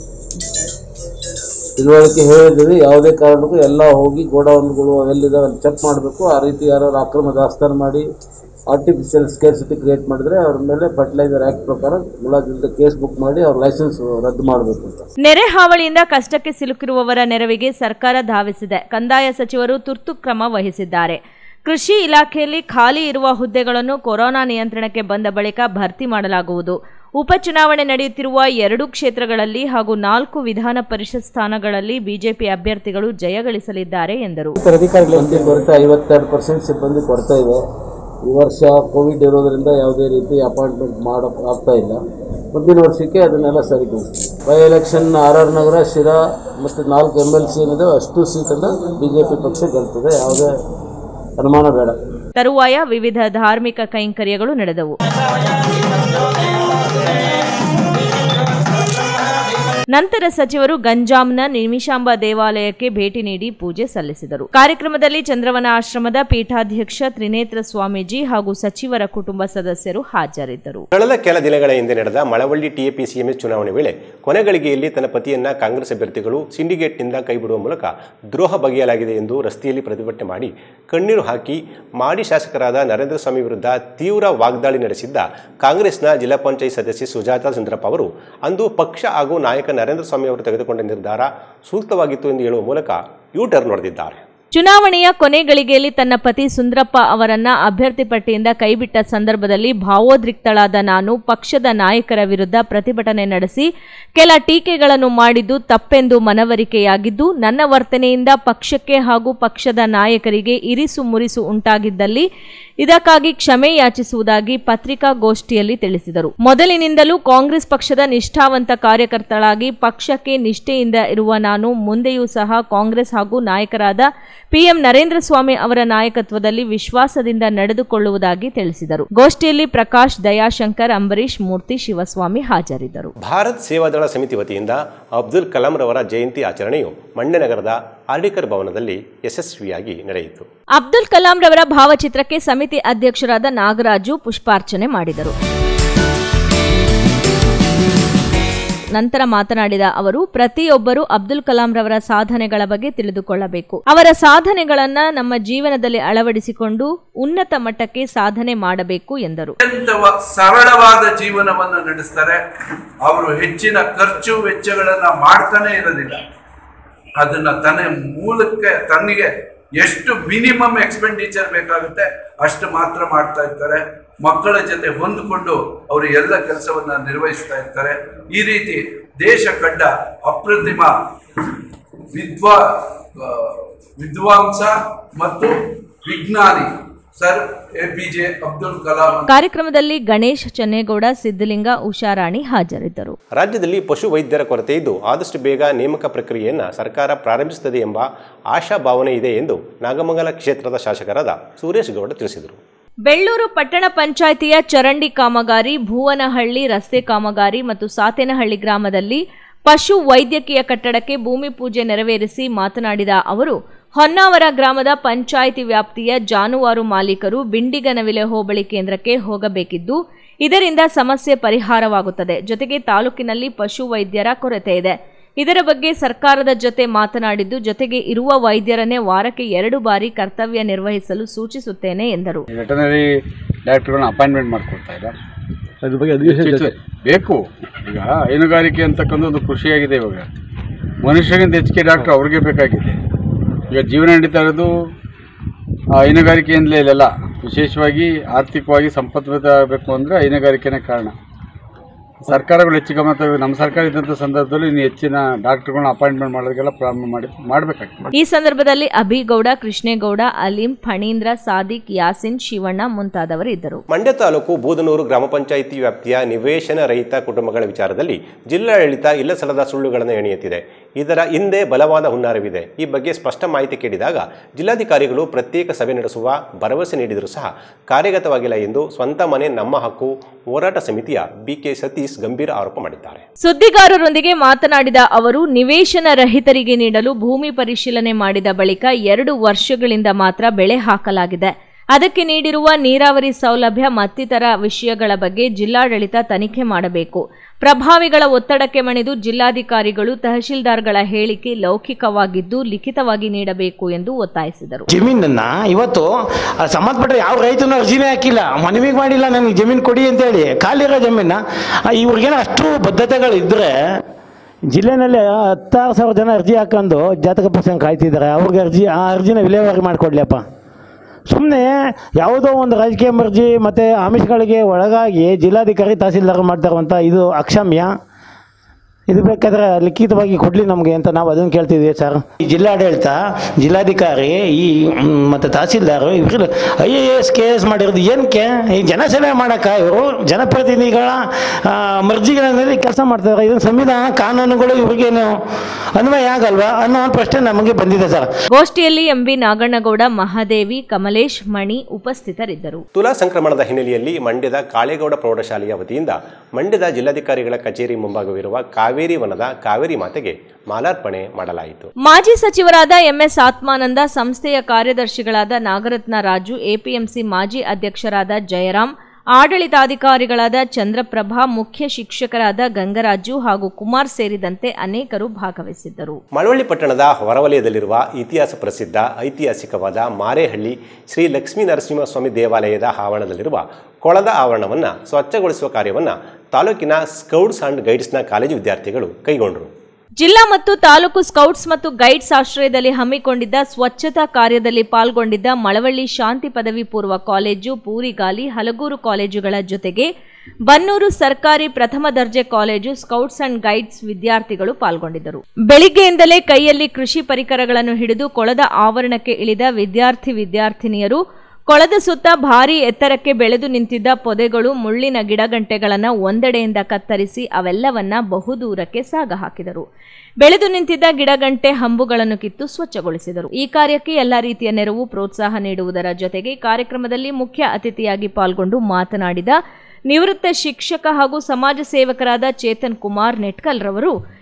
ತಿಳುವಳಿಕೆ ಹೇಳಿದ್ದೀವಿ ಯಾವುದೇ ಕಾರಣಕ್ಕೂ ಎಲ್ಲ ಹೋಗಿ ಗೋಡೌನ್ಗಳು ಎಲ್ಲಿದಾವೆ ಅಲ್ಲಿ ಚೆಕ್ ಮಾಡಬೇಕು ಆ ರೀತಿ ಯಾರು ಅಕ್ರಮ ದಾಸ್ತಾನು ಮಾಡಿ ಆರ್ಟಿಫಿಷಿಯಲ್ ಸ್ಕೇರ್ಸಿಟಿ ಕ್ರಿಯೇಟ್ ಮಾಡಿದ್ರೆ ಅವ್ರ ಮೇಲೆ ಫರ್ಟಿಲೈಸರ್ ಆ್ಯಕ್ಟ್ ಪ್ರಕಾರ ಮುಲಾಜಿಂದ ಕೇಸ್ ಬುಕ್ ಮಾಡಿ ಅವ್ರ ಲೈಸೆನ್ಸ್ ರದ್ದು ಮಾಡಬೇಕು ಅಂತ ನೆರೆ ಹಾವಳಿಯಿಂದ ಕಷ್ಟಕ್ಕೆ ಸಿಲುಕಿರುವವರ ನೆರವಿಗೆ ಸರ್ಕಾರ ಧಾವಿಸಿದೆ ಕಂದಾಯ ಸಚಿವರು ತುರ್ತು ಕ್ರಮ ವಹಿಸಿದ್ದಾರೆ ಕೃಷಿ ಇಲಾಖೆಯಲ್ಲಿ ಖಾಲಿ ಇರುವ ಹುದ್ದೆಗಳನ್ನು ಕೊರೋನಾ ನಿಯಂತ್ರಣಕ್ಕೆ ಬಂದ ಬಳಿಕ ಭರ್ತಿ ಮಾಡಲಾಗುವುದು ಉಪಚುನಾವಣೆ ನಡೆಯುತ್ತಿರುವ ಎರಡು ಕ್ಷೇತ್ರಗಳಲ್ಲಿ ಹಾಗೂ ನಾಲ್ಕು ವಿಧಾನ ಪರಿಷತ್ ಸ್ಥಾನಗಳಲ್ಲಿ ಬಿಜೆಪಿ ಅಭ್ಯರ್ಥಿಗಳು ಜಯಗಳಿಸಲಿದ್ದಾರೆ ಎಂದರು ಸಿಬ್ಬಂದಿ ಕೊರತೆ ಐವತ್ತೆರಡು ಪರ್ಸೆಂಟ್ ಸಿಬ್ಬಂದಿ ಕೊರತೆ ಇದೆ ಈ ವರ್ಷ ಕೋವಿಡ್ ಇರೋದ್ರಿಂದ ಯಾವುದೇ ರೀತಿ ಅಪಾಯಿಂಟ್ಮೆಂಟ್ ಮಾಡೋಕೆ ಆಗ್ತಾ ಇಲ್ಲ ಮುಂದಿನ ವರ್ಷಕ್ಕೆ ಅದನ್ನೆಲ್ಲ ಸರಿಪಡಿಸ್ತೀವಿ by election R R Nagar Sira ಮತ್ತು ನಾಲ್ಕು ಎಮ್ ಎಲ್ ಸಿ ಏನಿದೆ ಅಷ್ಟು ಸೀಟನ್ನು ಬಿ ಜೆ ಪಿ ಪಕ್ಷ ಗೆಲ್ತದೆ ಯಾವುದೇ ಅನುಮಾನ ಬೇಡ ತರುವಾಯ ವಿವಿಧ ಧಾರ್ಮಿಕ ಕೈಂಕರ್ಯಗಳು ನಡೆದವು ನಂತರ ಸಚಿವರು ಗಂಜಾಂನ ನಿಮಿಷಾಂಬ ದೇವಾಲಯಕ್ಕೆ ಭೇಟಿ ನೀಡಿ ಪೂಜೆ ಸಲ್ಲಿಸಿದರು ಕಾರ್ಯಕ್ರಮದಲ್ಲಿ ಚಂದ್ರವನ ಆಶ್ರಮದ ಪೀಠಾಧ್ಯಕ್ಷ ತ್ರಿನೇತ್ರ ಸ್ವಾಮೀಜಿ ಹಾಗೂ ಸಚಿವರ ಕುಟುಂಬ ಸದಸ್ಯರು ಹಾಜರಿದ್ದರು ಕಳೆದ ಕೆಲ ದಿನಗಳ ಹಿಂದೆ ನಡೆದ ಮಳವಳ್ಳಿ ಟಿಎಪಿಸಿಎಂಎಸ್ ಚುನಾವಣೆ ವೇಳೆ ಕೊನೆಗಳಿಗೆಯಲ್ಲಿ ತನ್ನ ಪತಿಯನ್ನ ಕಾಂಗ್ರೆಸ್ ಅಭ್ಯರ್ಥಿಗಳು ಸಿಂಡಿಕೇಟ್ನಿಂದ ಕೈಬಿಡುವ ಮೂಲಕ ದ್ರೋಹ ಬಗೆಯಲಾಗಿದೆ ಎಂದು ರಸ್ತೆಯಲ್ಲಿ ಪ್ರತಿಭಟನೆ ಮಾಡಿ ಕಣ್ಣೀರು ಹಾಕಿ ಮಾಡಿ ಶಾಸಕರಾದ ನರೇಂದ್ರ ಸ್ವಾಮಿ ವಿರುದ್ಧ ತೀವ್ರ ವಾಗ್ದಾಳಿ ನಡೆಸಿದ್ದ ಕಾಂಗ್ರೆಸ್ನ ಜಿಲ್ಲಾ ಪಂಚಾಯತ್ ಸದಸ್ಯೆ ಸುಜಾತಾ ಸುಂದರಪ್ಪ ಅವರು ಅಂದು ಪಕ್ಷ ಹಾಗೂ ನಾಯಕ ನರೇಂದ್ರ ಸ್ವಾಮಿ ಅವರು ತೆಗೆದುಕೊಂಡ ನಿರ್ಧಾರ ಸೂಕ್ತವಾಗಿತ್ತು ಎಂದು ಹೇಳುವ ಮೂಲಕ ಯೂ ಟರ್ನ್ ಹೊಡೆದಿದ್ದಾರೆ ಚುನಾವಣೆಯ ಕೊನೆ ಗಳಿಗೆಯಲ್ಲಿ ತನ್ನ ಪತಿ ಸುಂದ್ರಪ್ಪ ಅವರನ್ನ ಅಭ್ಯರ್ಥಿ ಪಟ್ಟಿಯಿಂದ ಕೈಬಿಟ್ಟ ಸಂದರ್ಭದಲ್ಲಿ ಭಾವೋದ್ರಿಕ್ತಳಾದ ನಾನು ಪಕ್ಷದ ನಾಯಕರ ವಿರುದ್ಧ ಪ್ರತಿಭಟನೆ ನಡೆಸಿ ಕೆಲ ಟೀಕೆಗಳನ್ನು ಮಾಡಿದ್ದು ತಪ್ಪೆಂದು ಮನವರಿಕೆಯಾಗಿದ್ದು ನನ್ನ ವರ್ತನೆಯಿಂದ ಪಕ್ಷಕ್ಕೆ ಹಾಗೂ ಪಕ್ಷದ ನಾಯಕರಿಗೆ ಇರಿಸು ಮುರಿಸು ಉಂಟಾಗಿದ್ದಲ್ಲಿ ಇದಕ್ಕಾಗಿ ಕ್ಷಮೆ ಯಾಚಿಸುವುದಾಗಿ ಪತ್ರಿಕಾಗೋಷ್ಠಿಯಲ್ಲಿ ತಿಳಿಸಿದರು ಮೊದಲಿನಿಂದಲೂ ಕಾಂಗ್ರೆಸ್ ಪಕ್ಷದ ನಿಷ್ಠಾವಂತ ಕಾರ್ಯಕರ್ತಳಾಗಿ ಪಕ್ಷಕ್ಕೆ ನಿಷ್ಠೆಯಿಂದ ಇರುವ ನಾನು ಮುಂದೆಯೂ ಸಹ ಕಾಂಗ್ರೆಸ್ ಹಾಗೂ ನಾಯಕರಾದ ಪಿಎಂ ನರೇಂದ್ರ ಸ್ವಾಮಿ ಅವರ ನಾಯಕತ್ವದಲ್ಲಿ ವಿಶ್ವಾಸದಿಂದ ನಡೆದುಕೊಳ್ಳುವುದಾಗಿ ತಿಳಿಸಿದರು ಗೋಷ್ಠಿಯಲ್ಲಿ ಪ್ರಕಾಶ್ ದಯಾಶಂಕರ್ ಅಂಬರೀಶ್ ಮೂರ್ತಿ ಶಿವಸ್ವಾಮಿ ಹಾಜರಿದ್ದರು ಭಾರತ್ ಸೇವಾದಳ ಸಮಿತಿ ವತಿಯಿಂದ ಅಬ್ದುಲ್ ಕಲಾಂ ರವರ ಜಯಂತಿ ಆಚರಣೆಯು ಮಂಡ್ಯನಗರದ ಆರ್ಡಿಕರ್ ಭವನದಲ್ಲಿ ಯಶಸ್ವಿಯಾಗಿ ನಡೆಯಿತು ಅಬ್ದುಲ್ ಕಲಾಂ ರವರ ಭಾವಚಿತ್ರಕ್ಕೆ ಸಮಿತಿ ಅಧ್ಯಕ್ಷರಾದ ನಾಗರಾಜು ಪುಷ್ಪಾರ್ಚನೆ ಮಾಡಿದರು ನಂತರ ಮಾತನಾಡಿದ ಅವರು ಪ್ರತಿಯೊಬ್ಬರು ಅಬ್ದುಲ್ ಕಲಾಂ ರವರ ಸಾಧನೆಗಳ ಬಗ್ಗೆ ತಿಳಿದುಕೊಳ್ಳಬೇಕು ಅವರ ಸಾಧನೆಗಳನ್ನ ನಮ್ಮ ಜೀವನದಲ್ಲಿ ಅಳವಡಿಸಿಕೊಂಡು ಉನ್ನತ ಮಟ್ಟಕ್ಕೆ ಸಾಧನೆ ಮಾಡಬೇಕು ಎಂದರು ಅತ್ಯಂತ ವ- ಸರಳವಾದ ಜೀವನವನ್ನು ನಡೆಸ್ತಾರೆ ಅವರು ಹೆಚ್ಚಿನ ಖರ್ಚು ವೆಚ್ಚಗಳನ್ನ ಮಾಡ್ತಾನೆ ಇರೋದಿಲ್ಲ ಅದನ್ನ ತನ್ನ ಮೂಲಕ್ಕೆ ತನಗೆ ಎಷ್ಟು ಮಿನಿಮಮ್ ಎಕ್ಸ್ಪೆಂಡಿಚರ್ ಬೇಕಾಗುತ್ತೆ ಅಷ್ಟು ಮಾತ್ರ ಮಾಡ್ತಾ ಇರ್ತಾರೆ ಮಕ್ಕಳ ಜೊತೆ ಹೊಂದಿಕೊಂಡು ಅವರು ಎಲ್ಲ ಕೆಲಸವನ್ನ ನಿರ್ವಹಿಸ್ತಾ ಇರ್ತಾರೆ ಈ ರೀತಿ ದೇಶ ಕಂಡ ಅಪ್ರತಿಮ ವಿದ್ವಾ ಆ, ವಿದ್ವಾಂಸ ಮತ್ತು ವಿಜ್ಞಾನಿ sir A P J Abdul Kalam ಕಾರ್ಯಕ್ರಮದಲ್ಲಿ ಗಣೇಶ್ ಚೆನ್ನೇಗೌಡ ಸಿದ್ದಲಿಂಗ ಉಷಾರಾಣಿ ಹಾಜರಿದ್ದರು ರಾಜ್ಯದಲ್ಲಿ ಪಶು ವೈದ್ಯರ ಕೊರತೆ ಇದ್ದು ಆದಷ್ಟು ಬೇಗ ನೇಮಕ ಪ್ರಕ್ರಿಯೆಯನ್ನು ಸರ್ಕಾರ ಪ್ರಾರಂಭಿಸುತ್ತದೆ ಎಂಬ ಆಶಾಭಾವನೆ ಇದೆ ಎಂದು ನಾಗಮಂಗಲ ಕ್ಷೇತ್ರದ ಶಾಸಕರಾದ ಸುರೇಶ್ ಗೌಡ ತಿಳಿಸಿದರು ಬೆಳ್ಳೂರು ಪಟ್ಟಣ ಪಂಚಾಯಿತಿಯ ಚರಂಡಿ ಕಾಮಗಾರಿ ಭೂವನಹಳ್ಳಿ ರಸ್ತೆ ಕಾಮಗಾರಿ ಮತ್ತು ಸಾತೇನಹಳ್ಳಿ ಗ್ರಾಮದಲ್ಲಿ ಪಶು ವೈದ್ಯಕೀಯ ಕಟ್ಟಡಕ್ಕೆ ಭೂಮಿ ಪೂಜೆ ನೆರವೇರಿಸಿ ಮಾತನಾಡಿದ ಅವರು ಹೊನ್ನಾವರ ಗ್ರಾಮದ ಪಂಚಾಯಿತಿ ವ್ಯಾಪ್ತಿಯ ಜಾನುವಾರು ಮಾಲೀಕರು ಬಿಂಡಿಗನವಿಲೆ ಹೋಬಳಿ ಕೇಂದ್ರಕ್ಕೆ ಹೋಗಬೇಕಿದ್ದು ಇದರಿಂದ ಸಮಸ್ಯೆ ಪರಿಹಾರವಾಗುತ್ತದೆ ಜೊತೆಗೆ ತಾಲೂಕಿನಲ್ಲಿ ಪಶು ವೈದ್ಯರ ಕೊರತೆ ಇದೆ ಇದರ ಬಗ್ಗೆ ಸರ್ಕಾರದ ಜೊತೆ ಮಾತನಾಡಿದ್ದು ಜೊತೆಗೆ ಇರುವ ವೈದ್ಯರನ್ನೇ ವಾರಕ್ಕೆ ಎರಡು ಬಾರಿ ಕರ್ತವ್ಯ ನಿರ್ವಹಿಸಲು ಸೂಚಿಸುತ್ತೇನೆ ಎಂದರು ವೆಟನರಿ ಡಾಕ್ಟರ್ಗಳನ್ನ ಅಪಾಯಿಂಟ್ಮೆಂಟ್ ಮಾಡ್ಕೊಡ್ತಾ ಇಲ್ಲ ಅದ್ರ ಬಗ್ಗೆ ಅಧಿವೇಶನ ಹೆಚ್ಚು- ಚರ್ಚೆ. ಬೇಕು ಈಗ ಹೈನುಗಾರಿಕೆ ಅಂತಕ್ಕಂಥ ಒಂದು ಕೃಷಿಯಾಗಿದೆ ಇವಾಗ ಮನುಷ್ಯಗಿಂತ ಹೆಚ್ಚಿಗೆ ಡಾಕ್ಟರ್ ಅವ್ರಿಗೆ ಬೇಕಾಗಿದೆ ಈಗ ಜೀವನ ನಡೀತಾ ಇರೋದು ಆ ಹೈನುಗಾರಿಕೆಯಿಂದಲೇ ಇಲ್ಲೆಲ್ಲ ವಿಶೇಷವಾಗಿ ಆರ್ಥಿಕವಾಗಿ ಸಂಪದ್ಭರಿತ ಆಗಬೇಕು ಅಂದರೆ ಹೈನುಗಾರಿಕೆನೇ ಕಾರಣ ಸರ್ಕಾರಗಳು ಹೆಚ್ಚು ಗಮನ ತಗೋ ನಮ್ಮ ಸರ್ಕಾರ ಇದ್ದಂಥ ಸಂದರ್ಭದಲ್ಲಿ ಇನ್ನು ಹೆಚ್ಚಿನ ಡಾಕ್ಟರ್ಗಳನ್ನ ಅಪಾಯಿಂಟ್ಮೆಂಟ್ ಮಾಡೋದಕ್ಕೆಲ್ಲ ಪ್ರಾರಂಭ ಮಾಡಿ ಮಾಡಬೇಕಾಗ್ತದೆ ಈ ಸಂದರ್ಭದಲ್ಲಿ ಅಭಿಗೌಡ ಕೃಷ್ಣೇಗೌಡ ಅಲೀಂ ಫಣೀಂದ್ರ ಸಾದಿಕ್ ಯಾಸಿನ್ ಶಿವಣ್ಣ ಮುಂತಾದವರು ಇದ್ದರು ಮಂಡ್ಯ ತಾಲೂಕು ಬೂದನೂರು ಗ್ರಾಮ ಪಂಚಾಯಿತಿ ವ್ಯಾಪ್ತಿಯ ನಿವೇಶನ ರಹಿತ ಕುಟುಂಬಗಳ ವಿಚಾರದಲ್ಲಿ ಜಿಲ್ಲಾಡಳಿತ ಇಲ್ಲಸಲ್ಲದ ಸುಳ್ಳುಗಳನ್ನು ಎಣೆಯುತ್ತಿದೆ ಇದರ ಹಿಂದೆ ಬಲವಾದ ಹುನ್ನಾರವಿದೆ ಈ ಬಗ್ಗೆ ಸ್ಪಷ್ಟ ಮಾಹಿತಿ ಕೇಳಿದಾಗ ಜಿಲ್ಲಾಧಿಕಾರಿಗಳು ಪ್ರತ್ಯೇಕ ಸಭೆ ನಡೆಸುವ ಭರವಸೆ ನೀಡಿದರೂ ಸಹ ಕಾರ್ಯಗತವಾಗಿಲ್ಲ ಎಂದು ಸ್ವಂತ ಮನೆ ನಮ್ಮ ಹಕ್ಕು ಹೋರಾಟ ಸಮಿತಿಯ ಬಿಕೆ ಸತೀಶ್ ಗಂಭೀರ ಆರೋಪ ಮಾಡಿದ್ದಾರೆ ಸುದ್ದಿಗಾರರೊಂದಿಗೆ ಮಾತನಾಡಿದ ಅವರು ನಿವೇಶನ ರಹಿತರಿಗೆ ನೀಡಲು ಭೂಮಿ ಪರಿಶೀಲನೆ ಮಾಡಿದ ಬಳಿಕ ಎರಡು ವರ್ಷಗಳಿಂದ ಮಾತ್ರ ಬೆಳೆ ಹಾಕಲಾಗಿದೆ ಅದಕ್ಕೆ ನೀಡಿರುವ ನೀರಾವರಿ ಸೌಲಭ್ಯ ಮತ್ತಿತರ ವಿಷಯಗಳ ಬಗ್ಗೆ ಜಿಲ್ಲಾಡಳಿತ ತನಿಖೆ ಮಾಡಬೇಕು ಪ್ರಭಾವಿಗಳ ಒತ್ತಡಕ್ಕೆ ಮಣಿದು ಜಿಲ್ಲಾಧಿಕಾರಿಗಳು ತಹಶೀಲ್ದಾರ್ಗಳ ಹೇಳಿಕೆ ಲೌಕಿಕವಾಗಿದ್ದು ಲಿಖಿತವಾಗಿ ನೀಡಬೇಕು ಎಂದು ಒತ್ತಾಯಿಸಿದರು ಜಮೀನನ್ನ ಇವತ್ತು ಆ ಸಂಬಂಧಪಟ್ಟ ಯಾವ ರೈತನು ಅರ್ಜಿನೇ ಹಾಕಿಲ್ಲ ಮನವಿಗೆ ಮಾಡಿಲ್ಲ ನನಗೆ ಜಮೀನು ಕೊಡಿ ಅಂತೇಳಿ ಖಾಲಿರೋ ಜಮೀನ ಇವ್ರಿಗೇನೋ ಅಷ್ಟು ಬದ್ಧತೆಗಳು ಇದ್ದರೆ ಜಿಲ್ಲೆನಲ್ಲಿ ಹತ್ತಾರು ಸಾವಿರ ಜನ ಅರ್ಜಿ ಹಾಕೊಂಡು ಜಾತಕ ಪುಸ್ತಕ ಕಾಯ್ತಿದ್ದಾರೆ ಅವ್ರಿಗೆ ಅರ್ಜಿ ಆ ಅರ್ಜಿನ ವಿಲೇವಾರಿ ಮಾಡಿಕೊಡ್ಲಿಯಪ್ಪ ಸುಮ್ಮನೆ ಯಾವುದೋ ಒಂದು ರಾಜಕೀಯ ಮರ್ಜಿ ಮತ್ತು ಆಮಿಷಗಳಿಗೆ ಒಳಗಾಗಿ ಜಿಲ್ಲಾಧಿಕಾರಿ ತಹಸೀಲ್ದಾರ್ ಮಾಡ್ತಾರಂತ ಇದು ಅಕ್ಷಮ್ಯ ಇದು ಬೇಕಾದ್ರೆ ಲಿಖಿತವಾಗಿ ಕೊಡಲಿ ನಮಗೆ ಅಂತ ನಾವು ಅದನ್ನು ಕೇಳ್ತಿದ್ವಿ ಸರ್ ಈ ಜಿಲ್ಲಾಡಳಿತ ಜಿಲ್ಲಾಧಿಕಾರಿ ಈ ಮ್, ಮತ್ತು ತಹಸೀಲ್ದಾರ್ ಇವರು I A S K S ಮಾಡಿರೋದು ಏನಕ್ಕೆ ಈ ಜನಸೇವೆ ಮಾಡೋಕ್ಕೆ ಇವರು ಜನಪ್ರತಿನಿಧಿಗಳ ಆ, ಮರ್ಜಿಗಳಲ್ಲಿ ಕೆಲಸ ಮಾಡ್ತಾರೆ ಇದನ್ನು ಸಂವಿಧಾನ ಕಾನೂನುಗಳು ಇವ್ರಿಗೇನು ಅನ್ವಯ ಆಗಲ್ವಾ ಅನ್ನೋ ಒಂದು ಪ್ರಶ್ನೆ ನಮಗೆ ಬಂದಿದೆ ಸರ್ ಗೋಷ್ಠಿಯಲ್ಲಿ ಎಂಬಿ ನಾಗಣ್ಣಗೌಡ ಮಹಾದೇವಿ ಕಮಲೇಶ್ ಮಣಿ ಉಪಸ್ಥಿತರಿದ್ದರು ತುಲಾ ಸಂಕ್ರಮಣದ ಹಿನ್ನೆಲೆಯಲ್ಲಿ ಮಂಡ್ಯದ ಕಾಳೇಗೌಡ ಪ್ರೌಢಶಾಲೆಯ ವತಿಯಿಂದ ಮಂಡ್ಯದ ಜಿಲ್ಲಾಧಿಕಾರಿಗಳ ಕಚೇರಿ ಮುಂಭಾಗವಿರುವ ಕಾವೇರಿ ವನದ ಕಾವೇರಿ ಮಾತೆಗೆ ಮಾಲಾರ್ಪಣೆ ಮಾಡಲಾಯಿತು ಮಾಜಿ ಸಚಿವರಾದ ಎಂಎಸ್ ಆತ್ಮಾನಂದ ಸಂಸ್ಥೆಯ ಕಾರ್ಯದರ್ಶಿಗಳಾದ ನಾಗರತ್ನ ರಾಜು ಎಪಿಎಂಸಿ ಮಾಜಿ ಅಧ್ಯಕ್ಷರಾದ ಜಯರಾಮ್ ಆಡಳಿತಾಧಿಕಾರಿಗಳಾದ ಚಂದ್ರಪ್ರಭಾ ಮುಖ್ಯ ಶಿಕ್ಷಕರಾದ ಗಂಗರಾಜು ಹಾಗೂ ಕುಮಾರ್ ಸೇರಿದಂತೆ ಅನೇಕರು ಭಾಗವಹಿಸಿದ್ದರು ಮಳವಳ್ಳಿ ಪಟ್ಟಣದ ಹೊರವಲಯದಲ್ಲಿರುವ ಇತಿಹಾಸ ಪ್ರಸಿದ್ಧ ಐತಿಹಾಸಿಕವಾದ ಮಾರೇಹಳ್ಳಿ ಶ್ರೀ ಲಕ್ಷ್ಮೀ ನರಸಿಂಹಸ್ವಾಮಿ ದೇವಾಲಯದ ಆವರಣದಲ್ಲಿರುವ ಕೊಳದ ಆವರಣವನ್ನು ಸ್ವಚ್ಛಗೊಳಿಸುವ ಕಾರ್ಯವನ್ನು ತಾಲೂಕಿನ ಸ್ಕೌಟ್ಸ್ ಅಂಡ್ ಗೈಡ್ಸ್ನ ಕಾಲೇಜು ವಿದ್ಯಾರ್ಥಿಗಳು ಕೈಗೊಂಡರು ಜಿಲ್ಲಾ ಮತ್ತು ತಾಲೂಕು ಸ್ಕೌಟ್ಸ್ ಮತ್ತು ಗೈಡ್ಸ್ ಆಶ್ರಯದಲ್ಲಿ ಹಮ್ಮಿಕೊಂಡಿದ್ದ ಸ್ವಚ್ಛತಾ ಕಾರ್ಯದಲ್ಲಿ ಪಾಲ್ಗೊಂಡಿದ್ದ ಮಳವಳ್ಳಿ ಶಾಂತಿ ಪದವಿ ಪೂರ್ವ ಕಾಲೇಜು ಪೂರಿಗಾಲಿ ಹಲಗೂರು ಕಾಲೇಜುಗಳ ಜೊತೆಗೆ ಬನ್ನೂರು ಸರ್ಕಾರಿ ಪ್ರಥಮ ದರ್ಜೆ ಕಾಲೇಜು ಸ್ಕೌಟ್ಸ್ ಅಂಡ್ ಗೈಡ್ಸ್ ವಿದ್ಯಾರ್ಥಿಗಳು ಪಾಲ್ಗೊಂಡಿದ್ದರು ಬೆಳಿಗ್ಗೆಯಿಂದಲೇ ಕೈಯಲ್ಲಿ ಕೃಷಿ ಪರಿಕರಗಳನ್ನು ಹಿಡಿದು ಕೊಳದ ಆವರಣಕ್ಕೆ ಇಳಿದ ವಿದ್ಯಾರ್ಥಿ ವಿದ್ಯಾರ್ಥಿನಿಯರು ಕೊಳದ ಸುತ್ತ ಭಾರೀ ಎತ್ತರಕ್ಕೆ ಬೆಳೆದು ನಿಂತಿದ್ದ ಪೊದೆಗಳು ಮುಳ್ಳಿನ ಗಿಡಗಂಟೆಗಳನ್ನು ಒಂದೆಡೆಯಿಂದ ಕತ್ತರಿಸಿ ಅವೆಲ್ಲವನ್ನ ಬಹುದೂರಕ್ಕೆ ಸಾಗ ಹಾಕಿದರು ಬೆಳೆದು ನಿಂತಿದ್ದ ಗಿಡಗಂಟೆ ಹಂಬುಗಳನ್ನು ಕಿತ್ತು ಸ್ವಚ್ಛಗೊಳಿಸಿದರು ಈ ಕಾರ್ಯಕ್ಕೆ ಎಲ್ಲ ರೀತಿಯ ನೆರವು ಪ್ರೋತ್ಸಾಹ ನೀಡುವುದರ ಜೊತೆಗೆ ಕಾರ್ಯಕ್ರಮದಲ್ಲಿ ಮುಖ್ಯ ಅತಿಥಿಯಾಗಿ ಪಾಲ್ಗೊಂಡು ಮಾತನಾಡಿದ ನಿವೃತ್ತ ಶಿಕ್ಷಕ ಹಾಗೂ ಸಮಾಜ ಸೇವಕರಾದ ಚೇತನ್ ಕುಮಾರ್ ನೆಟ್ಕಲ್ ರವರು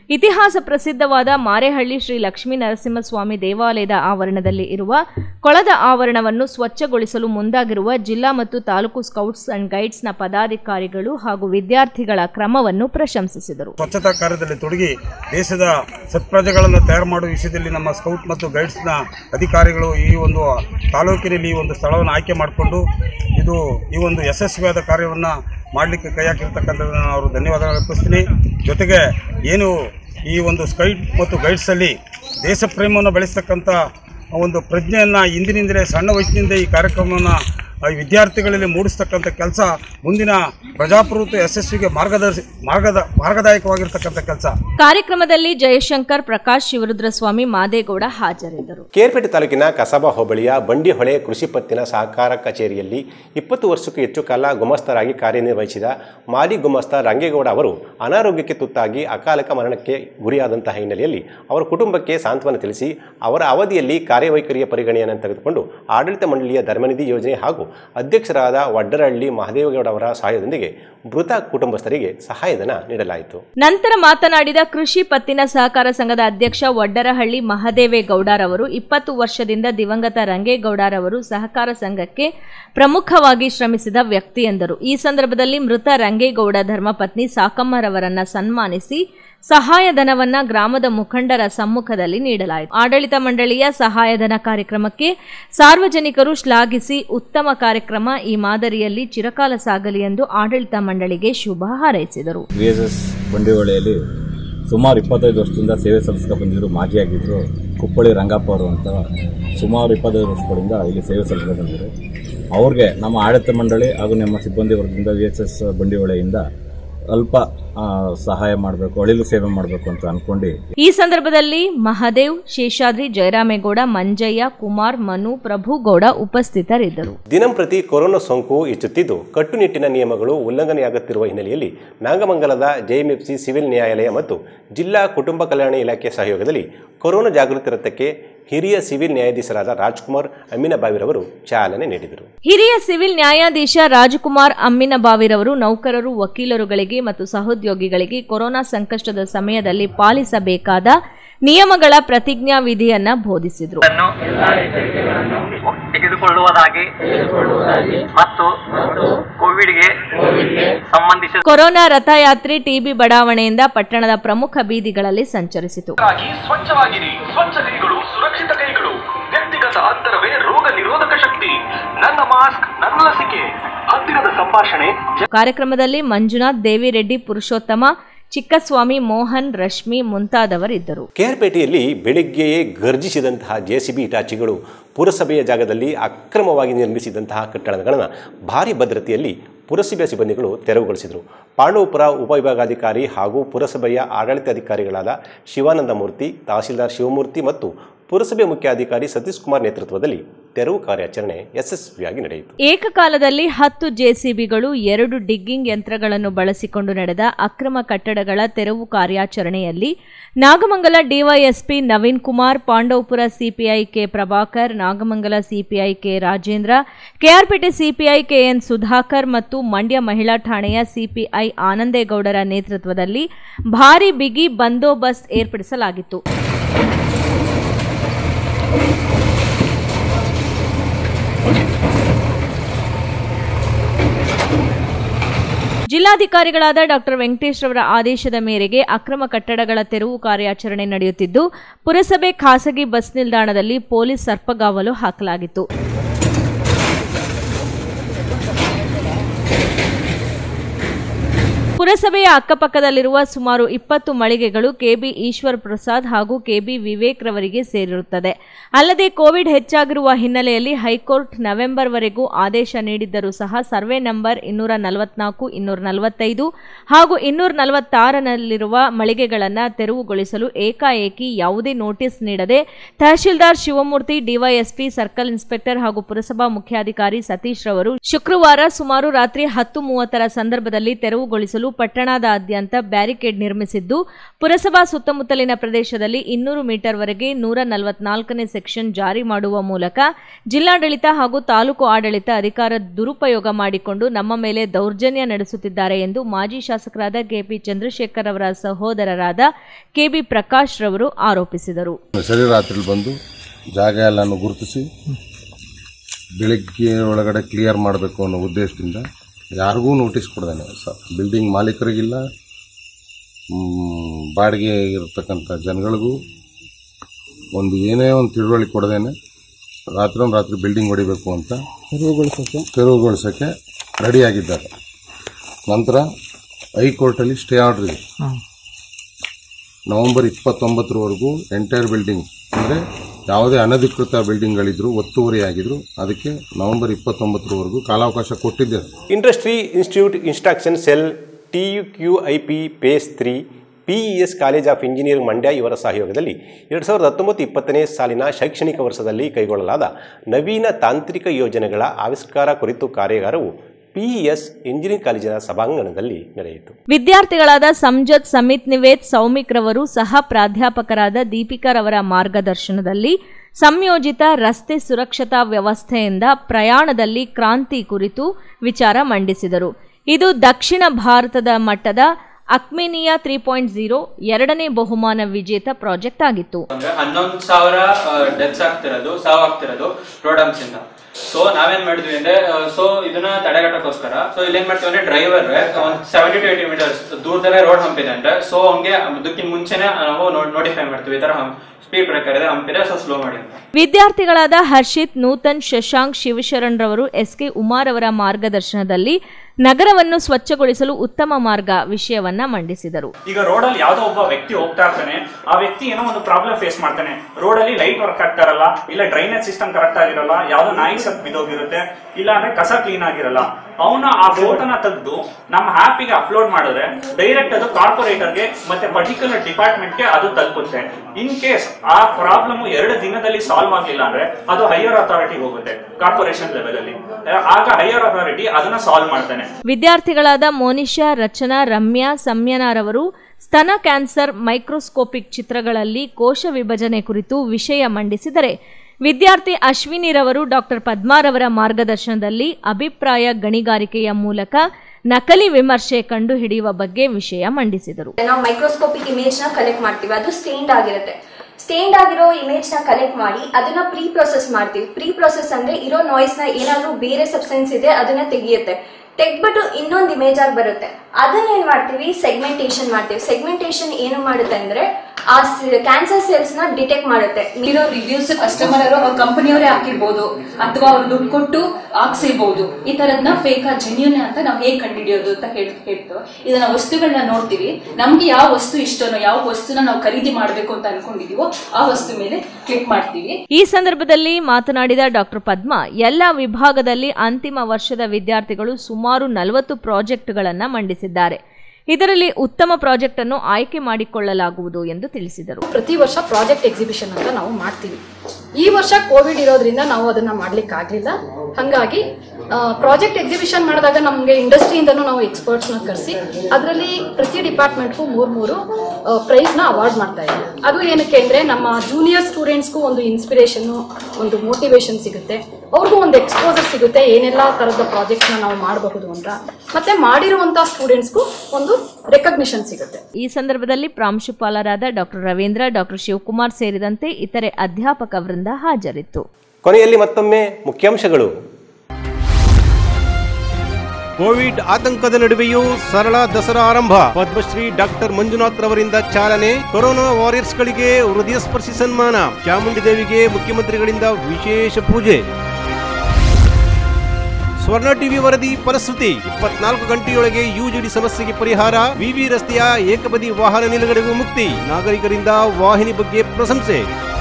ಇತಿಹಾಸ ಪ್ರಸಿದ್ಧವಾದ ಮಾರೇಹಳ್ಳಿ ಶ್ರೀ ಲಕ್ಷ್ಮೀ ನರಸಿಂಹಸ್ವಾಮಿ ದೇವಾಲಯದ ಆವರಣದಲ್ಲಿ ಇರುವ ಕೊಳದ ಆವರಣವನ್ನು ಸ್ವಚ್ಛಗೊಳಿಸಲು ಮುಂದಾಗಿರುವ ಜಿಲ್ಲಾ ಮತ್ತು ತಾಲೂಕು ಸ್ಕೌಟ್ಸ್ ಅಂಡ್ ಗೈಡ್ಸ್ನ ಪದಾಧಿಕಾರಿಗಳು ಹಾಗೂ ವಿದ್ಯಾರ್ಥಿಗಳ ಕ್ರಮವನ್ನು ಪ್ರಶಂಸಿಸಿದರು ಸ್ವಚ್ಛತಾ ಕಾರ್ಯದಲ್ಲಿ ತೊಡಗಿ ದೇಶದ ಸತ್ಪ್ರಜೆಗಳನ್ನು ತಯಾರು ಮಾಡುವ ವಿಷಯದಲ್ಲಿ ನಮ್ಮ ಸ್ಕೌಟ್ ಮತ್ತು ಗೈಡ್ಸ್ನ ಅಧಿಕಾರಿಗಳು ಈ ಒಂದು ತಾಲೂಕಿನಲ್ಲಿ ಈ ಒಂದು ಸ್ಥಳವನ್ನು ಆಯ್ಕೆ ಮಾಡಿಕೊಂಡು ಇದು ಈ ಒಂದು ಯಶಸ್ವಿಯಾದ ಕಾರ್ಯವನ್ನು ಮಾಡಲಿಕ್ಕೆ ಕೈ ಹಾಕಿರ್ತಕ್ಕಂಥದ್ದನ್ನು ನಾನು ಅವರು ಧನ್ಯವಾದ ಅರ್ಪಿಸ್ತೀನಿ ಜೊತೆಗೆ ಏನು ಈ ಒಂದು ಸ್ಕೈಟ್ ಮತ್ತು ಗೈಡ್ಸಲ್ಲಿ ದೇಶ ಪ್ರೇಮವನ್ನು ಬೆಳೆಸ್ತಕ್ಕಂಥ ಒಂದು ಪ್ರಜ್ಞೆಯನ್ನು ಇಂದಿನಿಂದಲೇ ಸಣ್ಣ ವಯಸ್ಸಿನಿಂದ ಈ ಕಾರ್ಯಕ್ರಮವನ್ನು ಆ ವಿದ್ಯಾರ್ಥಿಗಳಲ್ಲಿ ಮೂಡಿಸ್ತಕ್ಕಂಥ ಕೆಲಸ ಮುಂದಿನ ಪ್ರಜಾಪ್ರಭುತ್ವ ಯಶಸ್ವಿಗೆ ಮಾರ್ಗದರ್ಶಿ ಮಾರ್ಗದ ಮಾರ್ಗದಾಯಕವಾಗಿರ್ತಕ್ಕಂಥ ಕೆಲಸ ಕಾರ್ಯಕ್ರಮದಲ್ಲಿ ಜಯಶಂಕರ್ ಪ್ರಕಾಶ್ ಶಿವರುದ್ರಸ್ವಾಮಿ ಮಾದೇಗೌಡ ಹಾಜರಿದ್ದರು ಕೇರ್ಪೇಟೆ ತಾಲೂಕಿನ ಕಸಬಾ ಹೋಬಳಿಯ ಬಂಡಿಹೊಳೆ ಕೃಷಿ ಪತ್ತಿನ ಸಹಕಾರ ಕಚೇರಿಯಲ್ಲಿ ಇಪ್ಪತ್ತು ವರ್ಷಕ್ಕೂ ಹೆಚ್ಚು ಕಾಲ ಗುಮಸ್ತರಾಗಿ ಕಾರ್ಯನಿರ್ವಹಿಸಿದ ಮಾಲಿ ಗುಮಸ್ತ ರಂಗೇಗೌಡ ಅವರು ಅನಾರೋಗ್ಯಕ್ಕೆ ತುತ್ತಾಗಿ ಅಕಾಲಿಕ ಮರಣಕ್ಕೆ ಗುರಿಯಾದಂತಹ ಹಿನ್ನೆಲೆಯಲ್ಲಿ ಅವರ ಕುಟುಂಬಕ್ಕೆ ಸಾಂತ್ವನ ತಿಳಿಸಿ ಅವರ ಅವಧಿಯಲ್ಲಿ ಕಾರ್ಯವೈಖರಿಯ ಪರಿಗಣನೆಯನ್ನು ತೆಗೆದುಕೊಂಡು ಆಡಳಿತ ಮಂಡಳಿಯ ಧರ್ಮನಿಧಿ ಯೋಜನೆ ಹಾಗೂ ಅಧ್ಯಕ್ಷರಾದ ವಡ್ಡರಹಳ್ಳಿ ಮಹದೇವಗೌಡ ಅವರ ಸಹಾಯದೊಂದಿಗೆ ಮೃತ ಕುಟುಂಬಸ್ಥರಿಗೆ ಸಹಾಯಧನ ನೀಡಲಾಯಿತು ನಂತರ ಮಾತನಾಡಿದ ಕೃಷಿ ಪತ್ತಿನ ಸಹಕಾರ ಸಂಘದ ಅಧ್ಯಕ್ಷ ವಡ್ಡರಹಳ್ಳಿ ಮಹದೇವೇಗೌಡರವರು ಇಪ್ಪತ್ತು ವರ್ಷದಿಂದ ದಿವಂಗತ ರಂಗೇಗೌಡರವರು ಸಹಕಾರ ಸಂಘಕ್ಕೆ ಪ್ರಮುಖವಾಗಿ ಶ್ರಮಿಸಿದ ವ್ಯಕ್ತಿ ಎಂದರು ಈ ಸಂದರ್ಭದಲ್ಲಿ ಮೃತ ರಂಗೇಗೌಡ ಧರ್ಮಪತ್ನಿ ಸಾಕಮ್ಮರವರನ್ನ ಸನ್ಮಾನಿಸಿ ಸಹಾಯಧನವನ್ನ ಗ್ರಾಮದ ಮುಖಂಡರ ಸಮ್ಮುಖದಲ್ಲಿ ನೀಡಲಾಯಿತು ಆಡಳಿತ ಮಂಡಳಿಯ ಸಹಾಯಧನ ಕಾರ್ಯಕ್ರಮಕ್ಕೆ ಸಾರ್ವಜನಿಕರು ಶ್ಲಾಘಿಸಿ ಉತ್ತಮ ಕಾರ್ಯಕ್ರಮ ಈ ಮಾದರಿಯಲ್ಲಿ ಚಿರಕಾಲ ಸಾಗಲಿ ಎಂದು ಆಡಳಿತ ಮಂಡಳಿಗೆ ಶುಭ ಹಾರೈಸಿದರು ವಿ ಎಸ್ ಎಸ್ ಬಂಡಿಹೊಳೆಯಲ್ಲಿ ಸುಮಾರು ಇಪ್ಪತ್ತೈದು ವರ್ಷದಿಂದ ಸೇವೆ ಸಲ್ಲಿಸ್ತಾ ಬಂದಿದ್ರು ಮಾಜಿಯಾಗಿದ್ದರು ಕುಪ್ಪಳಿ ರಂಗಪ್ಪ ಅವರು ಅಂತ ಸುಮಾರು ಇಪ್ಪತ್ತೈದು ವರ್ಷಗಳಿಂದ ಇಲ್ಲಿ ಸೇವೆ ಸಲ್ಲಿಸ್ತಾ ಬಂದಿದ್ರು ಅವ್ರಿಗೆ ನಮ್ಮ ಆಡಳಿತ ಮಂಡಳಿ ಹಾಗೂ ನಮ್ಮ ಸಿಬ್ಬಂದಿ ವರ್ಗದಿಂದ ವಿ ಎಸ್ ಎಸ್ ಬಂಡಿಹೊಳೆಯಿಂದ ಅಲ್ಪ ಆ, ಸಹಾಯ ಮಾಡಬೇಕು ಅಳಿಲು ಸೇವೆ ಮಾಡಬೇಕು ಅಂತ ಅನ್ಕೊಂಡು ಈ ಸಂದರ್ಭದಲ್ಲಿ ಮಹದೇವ್ ಶೇಷಾದ್ರಿ ಜಯರಾಮೇಗೌಡ ಮಂಜಯ್ಯ ಕುಮಾರ್ ಮನು ಪ್ರಭುಗೌಡ ಉಪಸ್ಥಿತರಿದ್ದರು ದಿನಂಪ್ರತಿ ಕೊರೋನಾ ಸೋಂಕು ಹೆಚ್ಚುತ್ತಿದ್ದು ಕಟ್ಟುನಿಟ್ಟಿನ ನಿಯಮಗಳು ಉಲ್ಲಂಘನೆಯಾಗುತ್ತಿರುವ ಹಿನ್ನೆಲೆಯಲ್ಲಿ ನಾಗಮಂಗಲದ ಜೆಎಂಎಫ್ಸಿ ಸಿವಿಲ್ ನ್ಯಾಯಾಲಯ ಮತ್ತು ಜಿಲ್ಲಾ ಕುಟುಂಬ ಕಲ್ಯಾಣ ಇಲಾಖೆ ಸಹಯೋಗದಲ್ಲಿ ಕೊರೋನಾ ಜಾಗೃತಿ ರಥಕ್ಕೆ ಹಿರಿಯ ಸಿವಿಲ್ ನ್ಯಾಯಾಧೀಶರಾದ ರಾಜ್ಕುಮಾರ್ ಅಮ್ಮಿನಬಾವಿರವರು ಚಾಲನೆ ನೀಡಿದರು ಹಿರಿಯ ಸಿವಿಲ್ ನ್ಯಾಯಾಧೀಶ ರಾಜಕುಮಾರ್ ಅಮ್ಮಿನಬಾವಿರವರು ನೌಕರರು ವಕೀಲರುಗಳಿಗೆ ಮತ್ತು ಸಹೋದ್ಯೋಗಿಗಳಿಗೆ ಕೊರೋನಾ ಸಂಕಷ್ಟದ ಸಮಯದಲ್ಲಿ ಪಾಲಿಸಬೇಕಾದ ನಿಯಮಗಳ ಪ್ರತಿಜ್ಞಾ ವಿಧಿಯನ್ನ ಬೋಧಿಸಿದರು ತೆಗೆದುಕೊಳ್ಳುವುದಾಗಿ ಮತ್ತು ಕೋವಿಡ್ಗೆ ಸಂಬಂಧಿಸಿದ ಕೊರೋನಾ ರಥಯಾತ್ರೆ ಟಿಬಿ ಬಡಾವಣೆಯಿಂದ ಪಟ್ಟಣದ ಪ್ರಮುಖ ಬೀದಿಗಳಲ್ಲಿ ಸಂಚರಿಸಿತು ಸ್ವಚ್ಛವಾಗಿರಿ ಸ್ವಚ್ಛ ಕೈಗಳು ಸುರಕ್ಷಿತ ಕೈಗಳು ವ್ಯಕ್ತಿಗತ ಅಂತರವೇ ರೋಗ ನಿರೋಧಕ ಶಕ್ತಿ ನನ್ನ ಮಾಸ್ಕ್ ನನ್ನ ಲಸಿಕೆ ಹತ್ತಿರದ ಸಂಭಾಷಣೆ ಕಾರ್ಯಕ್ರಮದಲ್ಲಿ ಮಂಜುನಾಥ್ ದೇವಿರೆಡ್ಡಿ ಪುರುಷೋತ್ತಮ ಚಿಕ್ಕಸ್ವಾಮಿ ಮೋಹನ್ ರಶ್ಮಿ ಮುಂತಾದವರಿದ್ದರು ಕೇರ್ಪೇಟೆಯಲ್ಲಿ ಬೆಳಿಗ್ಗೆಯೇ ಗರ್ಜಿಸಿದಂತಹ ಜೆಸಿಬಿ ಇಟಾಚಿಗಳು ಪುರಸಭೆಯ ಜಾಗದಲ್ಲಿ ಅಕ್ರಮವಾಗಿ ನಿರ್ಮಿಸಿದಂತಹ ಕಟ್ಟಡಗಳನ್ನು ಭಾರಿ ಭದ್ರತೆಯಲ್ಲಿ ಪುರಸಭೆಯ ಸಿಬ್ಬಂದಿಗಳು ತೆರವುಗೊಳಿಸಿದರು ಪಾಂಡವಪುರ ಉಪವಿಭಾಗಾಧಿಕಾರಿ ಹಾಗೂ ಪುರಸಭೆಯ ಆಡಳಿತಾಧಿಕಾರಿಗಳಾದ ಶಿವಾನಂದ ಮೂರ್ತಿ ತಹಸೀಲ್ದಾರ್ ಶಿವಮೂರ್ತಿ ಮತ್ತು ಪುರಸಭೆ ಮುಖ್ಯಾಧಿಕಾರಿ ಸತೀಶ್ ಕುಮಾರ್ ನೇತೃತ್ವದಲ್ಲಿ ತೆರವು ಕಾರ್ಯಾಚರಣೆ ಯಶಸ್ವಿಯಾಗಿ ನಡೆಯಿತು ಏಕಕಾಲದಲ್ಲಿ ಹತ್ತು ಜೆಸಿಬಿಗಳು ಎರಡು ಡಿಗ್ಗಿಂಗ್ ಯಂತ್ರಗಳನ್ನು ಬಳಸಿಕೊಂಡು ನಡೆದ ಅಕ್ರಮ ಕಟ್ಟಡಗಳ ತೆರವು ಕಾರ್ಯಾಚರಣೆಯಲ್ಲಿ Nagamangala DYSP Naveen Kumar Pandavapura CPI K Prabhakar Nagamangala CPI K Rajendra KR Pete CPI KN Sudhakar ಮತ್ತು ಮಂಡ್ಯ ಮಹಿಳಾ ಠಾಣೆಯ ಸಿಪಿಐ ಆನಂದೇಗೌಡರ ನೇತೃತ್ವದಲ್ಲಿ ಭಾರಿ ಬಿಗಿ ಬಂದೋಬಸ್ತ್ ಏರ್ಪಡಿಸಲಾಗಿತ್ತು ಜಿಲ್ಲಾಧಿಕಾರಿಗಳಾದ ಡಾಕ್ಟರ್ ವೆಂಕಟೇಶ್ ರವರ ಆದೇಶದ ಮೇರೆಗೆ ಅಕ್ರಮ ಕಟ್ಟಡಗಳ ತೆರವು ಕಾರ್ಯಾಚರಣೆ ನಡೆಯುತ್ತಿದ್ದು ಪುರಸಭೆ ಖಾಸಗಿ ಬಸ್ ನಿಲ್ದಾಣದಲ್ಲಿ ಪೊಲೀಸ್ ಸರ್ಪಗಾವಲು ಹಾಕಲಾಗಿತ್ತು ಪುರಸಭೆಯ ಅಕ್ಕಪಕ್ಕದಲ್ಲಿರುವ ಸುಮಾರು ಇಪ್ಪತ್ತು ಮಳಿಗೆಗಳು ಕೆಬಿ ಈಶ್ವರ್ ಪ್ರಸಾದ್ ಹಾಗೂ ಕೆಬಿ ವಿವೇಕ್ ರವರಿಗೆ ಸೇರಿರುತ್ತದೆ ಅಲ್ಲದೆ ಕೋವಿಡ್ ಹೆಚ್ಚಾಗಿರುವ ಹಿನ್ನೆಲೆಯಲ್ಲಿ ಹೈಕೋರ್ಟ್ ನವೆಂಬರ್ವರೆಗೂ ಆದೇಶ ನೀಡಿದ್ದರೂ ಸಹ ಸರ್ವೆ ನಂಬರ್ ಇನ್ನೂರ ನಲವತ್ನಾಲ್ಕು ಇನ್ನೂರ ನಲವತ್ತೈದು ಹಾಗೂ ಇನ್ನೂರ ನಲವತ್ತಾರನಲ್ಲಿರುವ ಮಳಿಗೆಗಳನ್ನು ತೆರವುಗೊಳಿಸಲು ಏಕಾಏಕಿ ಯಾವುದೇ ನೋಟಿಸ್ ನೀಡದೆ tahsildar Shivamurthy DYSP circle inspector ಹಾಗೂ ಪುರಸಭಾ ಮುಖ್ಯಾಧಿಕಾರಿ ಸತೀಶ್ ರವರು ಶುಕ್ರವಾರ ಸುಮಾರು ರಾತ್ರಿ ಹತ್ತು ಮೂವತ್ತರ ಸಂದರ್ಭದಲ್ಲಿ ತೆರವುಗೊಳಿಸಲು ಪಟ್ಟಣದಾದ್ಯಂತ ಬ್ಯಾರಿಕೇಡ್ ನಿರ್ಮಿಸಿದ್ದು ಪುರಸಭಾ ಸುತ್ತಮುತ್ತಲಿನ ಪ್ರದೇಶದಲ್ಲಿ ಇನ್ನೂರು ಮೀಟರ್ವರೆಗೆ ನೂರ ನಲವತ್ನಾಲ್ಕನೇ ಸೆಕ್ಷನ್ ಜಾರಿ ಮಾಡುವ ಮೂಲಕ ಜಿಲ್ಲಾಡಳಿತ ಹಾಗೂ ತಾಲೂಕು ಆಡಳಿತ ಅಧಿಕಾರ ದುರುಪಯೋಗ ಮಾಡಿಕೊಂಡು ನಮ್ಮ ಮೇಲೆ ದೌರ್ಜನ್ಯ ನಡೆಸುತ್ತಿದ್ದಾರೆ ಎಂದು ಮಾಜಿ ಶಾಸಕರಾದ ಕೆಪಿ ಚಂದ್ರಶೇಖರ್ ಅವರ ಸಹೋದರರಾದ ಕೆಬಿ ಪ್ರಕಾಶ್ ರವರು ಆರೋಪಿಸಿದರು ಸರಿ ರಾತ್ರಿ ಬಂದು ಜಾಗ ಎಲ್ಲಾನು ಗುರುತಿಸಿ ಬೆಳಿಗ್ಗೆ ಒಳಗಡೆ ಕ್ಲಿಯರ್ ಮಾಡಬೇಕು ಅನ್ನೋ ಉದ್ದೇಶದಿಂದ ಯಾರಿಗೂ ನೋಟಿಸ್ ಕೊಡ್ದೇನೆ ಸ ಬಿಲ್ಡಿಂಗ್ ಮಾಲೀಕರಿಗಿಲ್ಲ ಮ್, ಬಾಡಿಗೆ ಇರತಕ್ಕಂಥ ಜನಗಳಿಗೂ ಒಂದು ಏನೇ ಒಂದು ತಿಳುವಳಿಕೆ ಕೊಡದೇನೆ ರಾತ್ರಿ ರಾತ್ರಿ ಬಿಲ್ಡಿಂಗ್ ಹೊಡಿಬೇಕು ಅಂತ ತೆರವುಗೊಳಿಸೋಕ್ಕೆ ತೆರವುಗೊಳಿಸೋಕ್ಕೆ ರೆಡಿಯಾಗಿದ್ದಾರೆ ನಂತರ ಹೈಕೋರ್ಟಲ್ಲಿ ಸ್ಟೇ ಆರ್ಡರ್ ಇದೆ ನವೆಂಬರ್ ಇಪ್ಪತ್ತೊಂಬತ್ತರವರೆಗೂ ಎಂಟೈರ್ ಬಿಲ್ಡಿಂಗ್ ಅಂದರೆ ಯಾವುದೇ ಅನಧಿಕೃತ ಬಿಲ್ಡಿಂಗ್ಗಳಿದ್ರು ಒತ್ತುವರಿ ಆಗಿದ್ರು ಅದಕ್ಕೆ ನವೆಂಬರ್ ಇಪ್ಪತ್ತೊಂಬತ್ತರವರೆಗೂ ಕಾಲಾವಕಾಶ ಕೊಟ್ಟಿದ್ದೇವೆ industry institute instruction cell T U Q I P phase three PES college of engineering Mandya ಇವರ ಸಹಯೋಗದಲ್ಲಿ ಎರಡು ಸಾವಿರದ ಹತ್ತೊಂಬತ್ತು ಇಪ್ಪತ್ತನೇ ಸಾಲಿನ ಶೈಕ್ಷಣಿಕ ವರ್ಷದಲ್ಲಿ ಕೈಗೊಳ್ಳಲಾದ ನವೀನ ತಾಂತ್ರಿಕ ಯೋಜನೆಗಳ ಆವಿಷ್ಕಾರ ಕುರಿತು ಕಾರ್ಯಾಗಾರವು ಪಿಇಎಸ್ ಇಂಜಿನಿಯರಿಂಗ್ ಕಾಲೇಜಿನ ಸಭಾಂಗಣದಲ್ಲಿ ನಡೆಯಿತು ವಿದ್ಯಾರ್ಥಿಗಳಾದ ಸಂಜತ್ ಸಮಿತ್ ನಿವೇತ್ ಸೌಮಿಕ್ ರವರು ಸಹ ಪ್ರಾಧ್ಯಾಪಕರಾದ ದೀಪಿಕಾ ರವರ ಮಾರ್ಗದರ್ಶನದಲ್ಲಿ ಸಂಯೋಜಿತ ರಸ್ತೆ ಸುರಕ್ಷತಾ ವ್ಯವಸ್ಥೆಯಿಂದ ಪ್ರಯಾಣದಲ್ಲಿ ಕ್ರಾಂತಿ ಕುರಿತು ವಿಚಾರ ಮಂಡಿಸಿದರು ಇದು ದಕ್ಷಿಣ ಭಾರತದ ಮಟ್ಟದ ಅಕ್ಮೇನಿಯಾ ತ್ರೀ ಪಾಯಿಂಟ್ ಝೀರೋ ಎರಡನೇ ಬಹುಮಾನ ವಿಜೇತ ಪ್ರಾಜೆಕ್ಟ್ ಆಗಿತ್ತು ಅಂದ್ರೆ ಹನ್ನೊಂದು ಸಾವಿರ ಡೆತ್ಸ್ ಆಗ್ತಿರೋದು ಸಾವು ಆಗ್ತಿರೋದು ರೋಡ್ ಅಂಶದಿಂದ ಸೊ ನಾವೇನ್ ಮಾಡಿದ್ವಿ ಅಂದ್ರೆ ಸೊ ಇದನ್ನ ತಡೆಗಟ್ಟಕ್ಕೋಸ್ಕರ ಸೊ ಇಲ್ಲೇನ್ ಮಾಡ್ತೀವಿ ಅಂದ್ರೆ ಡ್ರೈವರ್ ಒಂದ್ ಸೆವೆಂಟಿ ಟು ಏಟಿ ಮೀಟರ್ಸ್ ದೂರದಲ್ಲೇ ರೋಡ್ ಹಂಪಿದೆ ಅಂದ್ರೆ ಸೊ ಹಂಗೆ ಅದಕ್ಕಿಂತ ಮುಂಚೆನೆ ನಾವು ನೋಟಿಫೈ ಮಾಡ್ತೀವಿ ಈ ತರ ಸ್ಪೀಡ್ ಬ್ರೇಕರ್ ಇದೆ ಹಂಪಿದೆ ಸೊ ಸ್ಲೋ ಮಾಡಿ ಅಂತ ವಿದ್ಯಾರ್ಥಿಗಳಾದ ಹರ್ಷಿತ್ ನೂತನ್ ಶಶಾಂಕ್ ಶಿವಶರಣ್ ರವರು ಎಸ್ಕೆ ಉಮಾರ್ ಅವರ ಮಾರ್ಗದರ್ಶನದಲ್ಲಿ ನಗರವನ್ನು ಸ್ವಚ್ಛಗೊಳಿಸಲು ಉತ್ತಮ ಮಾರ್ಗ ವಿಷಯವನ್ನ ಮಂಡಿಸಿದರು ಈಗ ರೋಡಲ್ಲಿ ಯಾವ್ದೋ ಒಬ್ಬ ವ್ಯಕ್ತಿ ಹೋಗ್ತಾ ಇರ್ತಾನೆ ಆ ವ್ಯಕ್ತಿ ಏನೋ ಒಂದು ಪ್ರಾಬ್ಲಮ್ ಫೇಸ್ ಮಾಡ್ತಾನೆ ರೋಡಲ್ಲಿ ಲೈಟ್ ವರ್ಕ್ ಆಗ್ತಾ ಇರಲ್ಲ ಇಲ್ಲ ಡ್ರೈನೇಜ್ ಸಿಸ್ಟಮ್ ಕರೆಕ್ಟ್ ಆಗಿರಲ್ಲ ಯಾವ್ದೋ ನಾಯಿ ಸತ್ ಬಿದ್ದೋಗಿರುತ್ತೆ ಇಲ್ಲ ಅಂದ್ರೆ ಕಸ ಕ್ಲೀನ್ ಆಗಿರಲ್ಲ ಅವನ ಆ ಫೋಟೋನ ತೆಗೆದು ನಮ್ಮ ಆ್ಯಪಿಗೆ ಅಪ್ಲೋಡ್ ಮಾಡಿದ್ರೆ ಡೈರೆಕ್ಟ್ ಅದು ಕಾರ್ಪೊರೇಟರ್ಗೆ ಮತ್ತೆ ಪರ್ಟಿಕ್ಯುಲರ್ ಡಿಪಾರ್ಟ್ಮೆಂಟ್ಗೆ ಅದು ತಲುಪುತ್ತೆ ಇನ್ ಕೇಸ್ ಆ ಪ್ರಾಬ್ಲಮ್ ಎರಡು ದಿನದಲ್ಲಿ ಸಾಲ್ವ್ ಆಗ್ಲಿಲ್ಲ ಅಂದ್ರೆ ಅದು ಹೈಯರ್ ಅಥಾರಿಟಿಗೆ ಹೋಗುತ್ತೆ ಕಾರ್ಪೊರೇಷನ್ ಲೆವೆಲ್ ಅಲ್ಲಿ ಆಗ ಹೈಯರ್ ಅಥಾರಿಟಿ ಅದನ್ನ ಸಾಲ್ವ್ ಮಾಡ್ತಾನೆ ವಿದ್ಯಾರ್ಥಿಗಳಾದ ಮೋನಿಶಾ ರಚನಾ ರಮ್ಯಾ ಸಂಯನಾರವರು ಸ್ತನ ಕ್ಯಾನ್ಸರ್ ಮೈಕ್ರೋಸ್ಕೋಪಿಕ್ ಚಿತ್ರಗಳಲ್ಲಿ ಕೋಶ ವಿಭಜನೆ ಕುರಿತು ವಿಷಯ ಮಂಡಿಸಿದರೆ ವಿದ್ಯಾರ್ಥಿ ಅಶ್ವಿನಿರವರು ಡಾಕ್ಟರ್ ಪದ್ಮಾರವರ ಮಾರ್ಗದರ್ಶನದಲ್ಲಿ ಅಭಿಪ್ರಾಯ ಗಣಿಗಾರಿಕೆಯ ಮೂಲಕ ನಕಲಿ ವಿಮರ್ಶೆ ಕಂಡುಹಿಡಿಯುವ ಬಗ್ಗೆ ವಿಷಯ ಮಂಡಿಸಿದರು ನಾವು ಮೈಕ್ರೋಸ್ಕೋಪಿಕ್ ಇಮೇಜ್ ನ ಕಲೆಕ್ಟ್ ಮಾಡ್ತೀವಿ ಅದು ಸ್ಟೇನ್ಡ್ ಆಗಿರುತ್ತೆ ಸ್ಟೇನ್ಡ್ ಆಗಿರೋ ಇಮೇಜ್ ನ ಕಲೆಕ್ಟ್ ಮಾಡಿ ಅದನ್ನ ಪ್ರೀ ಪ್ರೊಸೆಸ್ ಮಾಡ್ತೀವಿ ಪ್ರೀ ಪ್ರೊಸೆಸ್ ಅಂದ್ರೆ ಇರೋ ನಾಯ್ಸ್ ನ ಏನಾದ್ರೂ ಬೇರೆ ಸಬ್ಸ್ಟೆನ್ಸ್ ಇದೆ ಅದನ್ನ ತೆಗಿಯುತ್ತೆ ತೆಗ್ದ್ಬಿಟ್ಟು ಇನ್ನೊಂದು ಇಮೇಜ್ ಆಗಿ ಬರುತ್ತೆ ಅದನ್ನ ಏನ್ ಮಾಡ್ತೀವಿ ಸೆಗ್ಮೆಂಟೇಶನ್ ಮಾಡ್ತೀವಿ ಸೆಗ್ಮೆಂಟೇಶನ್ ಏನು ಮಾಡುತ್ತೆ ಅಂದ್ರೆ ಆ ಕ್ಯಾನ್ಸರ್ ಸೆಲ್ಸ್ ನ ಡಿಟೆಕ್ಟ್ ಮಾಡುತ್ತೆ ಇರೋ ರಿವ್ಯೂಸ್ ಕಸ್ಟಮರ್ ಅವ್ರ ಕಂಪನಿಯವರೇ ಹಾಕಿರ್ಬೋದು ಅಥವಾ ಅವ್ರು ದುಡ್ಡು ಕೊಟ್ಟು ಹಾಕ್ಸಿರ್ಬೋದು ಈ ತರದ್ನ ಫೇಕ್ ಜೆನ್ಯೂನ್ ಅಂತ ನಾವು ಹೇಗ್ ಕಂಡುಹಿಡಿಯೋದು ಅಂತ ಹೇಳ್ ಹೇಳ್ತು ಇದನ್ನ ವಸ್ತುಗಳನ್ನ ನೋಡ್ತೀವಿ ನಮ್ಗೆ ಯಾವ ವಸ್ತು ಇಷ್ಟನೋ ಯಾವ ವಸ್ತುನ ನಾವು ಖರೀದಿ ಮಾಡ್ಬೇಕು ಅಂತ ಅನ್ಕೊಂಡಿದೀವೋ ಆ ವಸ್ತು ಮೇಲೆ ಕ್ಲಿಕ್ ಮಾಡ್ತೀವಿ ಈ ಸಂದರ್ಭದಲ್ಲಿ ಮಾತನಾಡಿದ ಡಾಕ್ಟರ್ ಪದ್ಮ ಎಲ್ಲ ವಿಭಾಗದಲ್ಲಿ ಅಂತಿಮ ವರ್ಷದ ವಿದ್ಯಾರ್ಥಿಗಳು ಸುಮಾರು ನಲವತ್ತು ಪ್ರಾಜೆಕ್ಟ್ಗಳನ್ನು ಮಂಡಿಸಿದ್ದಾರೆ ಇದರಲ್ಲಿ ಉತ್ತಮ ಪ್ರಾಜೆಕ್ಟ್ ಅನ್ನು ಆಯ್ಕೆ ಮಾಡಿಕೊಳ್ಳಲಾಗುವುದು ಎಂದು ತಿಳಿಸಿದರು ಪ್ರತಿ ವರ್ಷ ಪ್ರಾಜೆಕ್ಟ್ ಎಕ್ಸಿಬಿಷನ್ ಅಂತ ನಾವು ಮಾಡ್ತೀವಿ ಈ ವರ್ಷ ಕೋವಿಡ್ ಇರೋದ್ರಿಂದ ನಾವು ಅದನ್ನ ಮಾಡ್ಲಿಕ್ಕೆ ಆಗ್ಲಿಲ್ಲ ಹಾಗಾಗಿ ಪ್ರಾಜೆಕ್ಟ್ ಎಕ್ಸಿಬಿಷನ್ ಮಾಡಿದಾಗ ನಮಗೆ ಇಂಡಸ್ಟ್ರಿಯಿಂದನೂ ನಾವು ಎಕ್ಸ್ಪರ್ಟ್ಸ್ನ ಕರೆಸಿ ಅದರಲ್ಲಿ ಪ್ರತಿ ಡಿಪಾರ್ಟ್ಮೆಂಟ್ಗೂ ಮೂರು ಮೂರು ಪ್ರೈಸ್ನ ಅವಾರ್ಡ್ ಮಾಡ್ತಾ ಇದ್ದೀವಿ ಅದು ಏನಕ್ಕೆ ಅಂದರೆ ನಮ್ಮ ಜೂನಿಯರ್ ಸ್ಟೂಡೆಂಟ್ಸ್ಗೂ ಒಂದು ಇನ್ಸ್ಪಿರೇಷನ್ನು ಒಂದು ಮೋಟಿವೇಶನ್ ಸಿಗುತ್ತೆ ಅವ್ರಿಗೂ ಒಂದು ಎಕ್ಸ್ಪೋಸರ್ ಸಿಗುತ್ತೆ ಏನೆಲ್ಲ ಥರದ ಪ್ರಾಜೆಕ್ಟ್ನ ನಾವು ಮಾಡಬಹುದು ಅಂತ ಮತ್ತೆ ಮಾಡಿರುವಂಥ ಸ್ಟೂಡೆಂಟ್ಸ್ಗೂ ಒಂದು ರೆಕಗ್ನಿಷನ್ ಸಿಗುತ್ತೆ ಈ ಸಂದರ್ಭದಲ್ಲಿ ಪ್ರಾಂಶುಪಾಲರಾದ ಡಾಕ್ಟರ್ ರವೀಂದ್ರ ಡಾಕ್ಟರ್ ಶಿವಕುಮಾರ್ ಸೇರಿದಂತೆ ಇತರೆ ಅಧ್ಯಾಪಕ ವೃಂದ ಹಾಜರಿತ್ತು ಕೊನೆಯಲ್ಲಿ ಮತ್ತೊಮ್ಮೆ ಮುಖ್ಯಾಂಶಗಳು ಕೋವಿಡ್ ಆತಂಕದ ನಡುವೆಯೂ ಸರಳ ದಸರಾ ಆರಂಭ ಪದ್ಮಶ್ರೀ ಡಾಕ್ಟರ್ ಮಂಜುನಾಥ್ ರವರಿಂದ ಚಾಲನೆ ಕೊರೋನಾ ವಾರಿಯರ್ಸ್ಗಳಿಗೆ ಹೃದಯ ಸ್ಪರ್ಶಿ ಸನ್ಮಾನ ಚಾಮುಂಡಿ ದೇವಿಗೆ ಮುಖ್ಯಮಂತ್ರಿಗಳಿಂದ ವಿಶೇಷ ಪೂಜೆ ಸ್ವರ್ಣ ಟಿವಿ ವರದಿ ಪರಿಸ್ಥಿತಿ ಇಪ್ಪತ್ನಾಲ್ಕು ಗಂಟೆಯೊಳಗೆ ಯುಜಿಡಿ ಸಮಸ್ಯೆಗೆ ಪರಿಹಾರ ವಿವಿ ರಸ್ತೆಯ ಏಕಬದಿ ವಾಹನ ನಿಲುಗಡೆಗೂ ಮುಕ್ತಿ ನಾಗರಿಕರಿಂದ ವಾಹಿನಿ ಬಗ್ಗೆ ಪ್ರಶಂಸೆ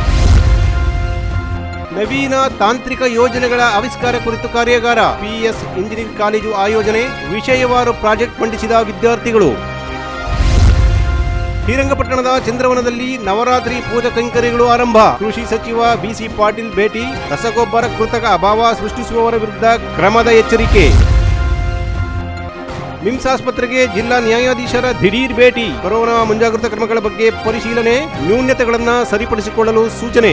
ನವೀನ ತಾಂತ್ರಿಕ ಯೋಜನೆಗಳ ಆವಿಷ್ಕಾರ ಕುರಿತು ಕಾರ್ಯಾಗಾರ ಪಿಎಸ್ ಇಂಜಿನಿಯರಿಂಗ್ ಕಾಲೇಜು ಆಯೋಜನೆ ವಿಷಯವಾರು ಪ್ರಾಜೆಕ್ಟ್ ಮಂಡಿಸಿದ ವಿದ್ಯಾರ್ಥಿಗಳು ಶ್ರೀರಂಗಪಟ್ಟಣದ ಚಂದ್ರವನದಲ್ಲಿ ನವರಾತ್ರಿ ಪೂಜಾ ಕೈಂಕರ್ಯಗಳು ಆರಂಭ ಕೃಷಿ ಸಚಿವ ಬಿಸಿ ಪಾಟೀಲ್ ಭೇಟಿ ರಸಗೊಬ್ಬರ ಕೃತಕ ಅಭಾವ ಸೃಷ್ಟಿಸುವವರ ವಿರುದ್ಧ ಕ್ರಮದ ಎಚ್ಚರಿಕೆ ಮಿಮ್ಸ್ ಆಸ್ಪತ್ರೆಗೆ ಜಿಲ್ಲಾ ನ್ಯಾಯಾಧೀಶರ ದಿಢೀರ್ ಭೇಟಿ ಕೊರೋನಾ ಮುಂಜಾಗ್ರತಾ ಕ್ರಮಗಳ ಬಗ್ಗೆ ಪರಿಶೀಲನೆ ನ್ಯೂನ್ಯತೆಗಳನ್ನ ಸರಿಪಡಿಸಿಕೊಳ್ಳಲು ಸೂಚನೆ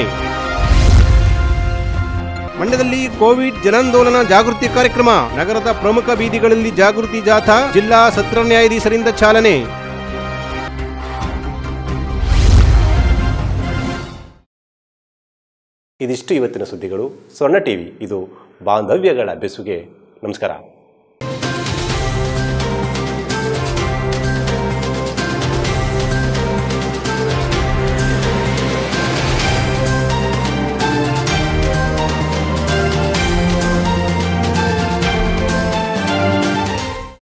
ಮಂಡ್ಯದಲ್ಲಿ ಕೋವಿಡ್ ಜನಾಂದೋಲನ ಜಾಗೃತಿ ಕಾರ್ಯಕ್ರಮ ನಗರದ ಪ್ರಮುಖ ಬೀದಿಗಳಲ್ಲಿ ಜಾಗೃತಿ ಜಾಥಾ ಜಿಲ್ಲಾ ಸತ್ರ ನ್ಯಾಯಾಧೀಶರಿಂದ ಚಾಲನೆ ಇದಿಷ್ಟು ಇವತ್ತಿನ ಸುದ್ದಿಗಳು ಸ್ವರ್ಣ ಟಿವಿ ಇದು ಬಾಂಧವ್ಯಗಳ ಬೆಸುಗೆ ನಮಸ್ಕಾರ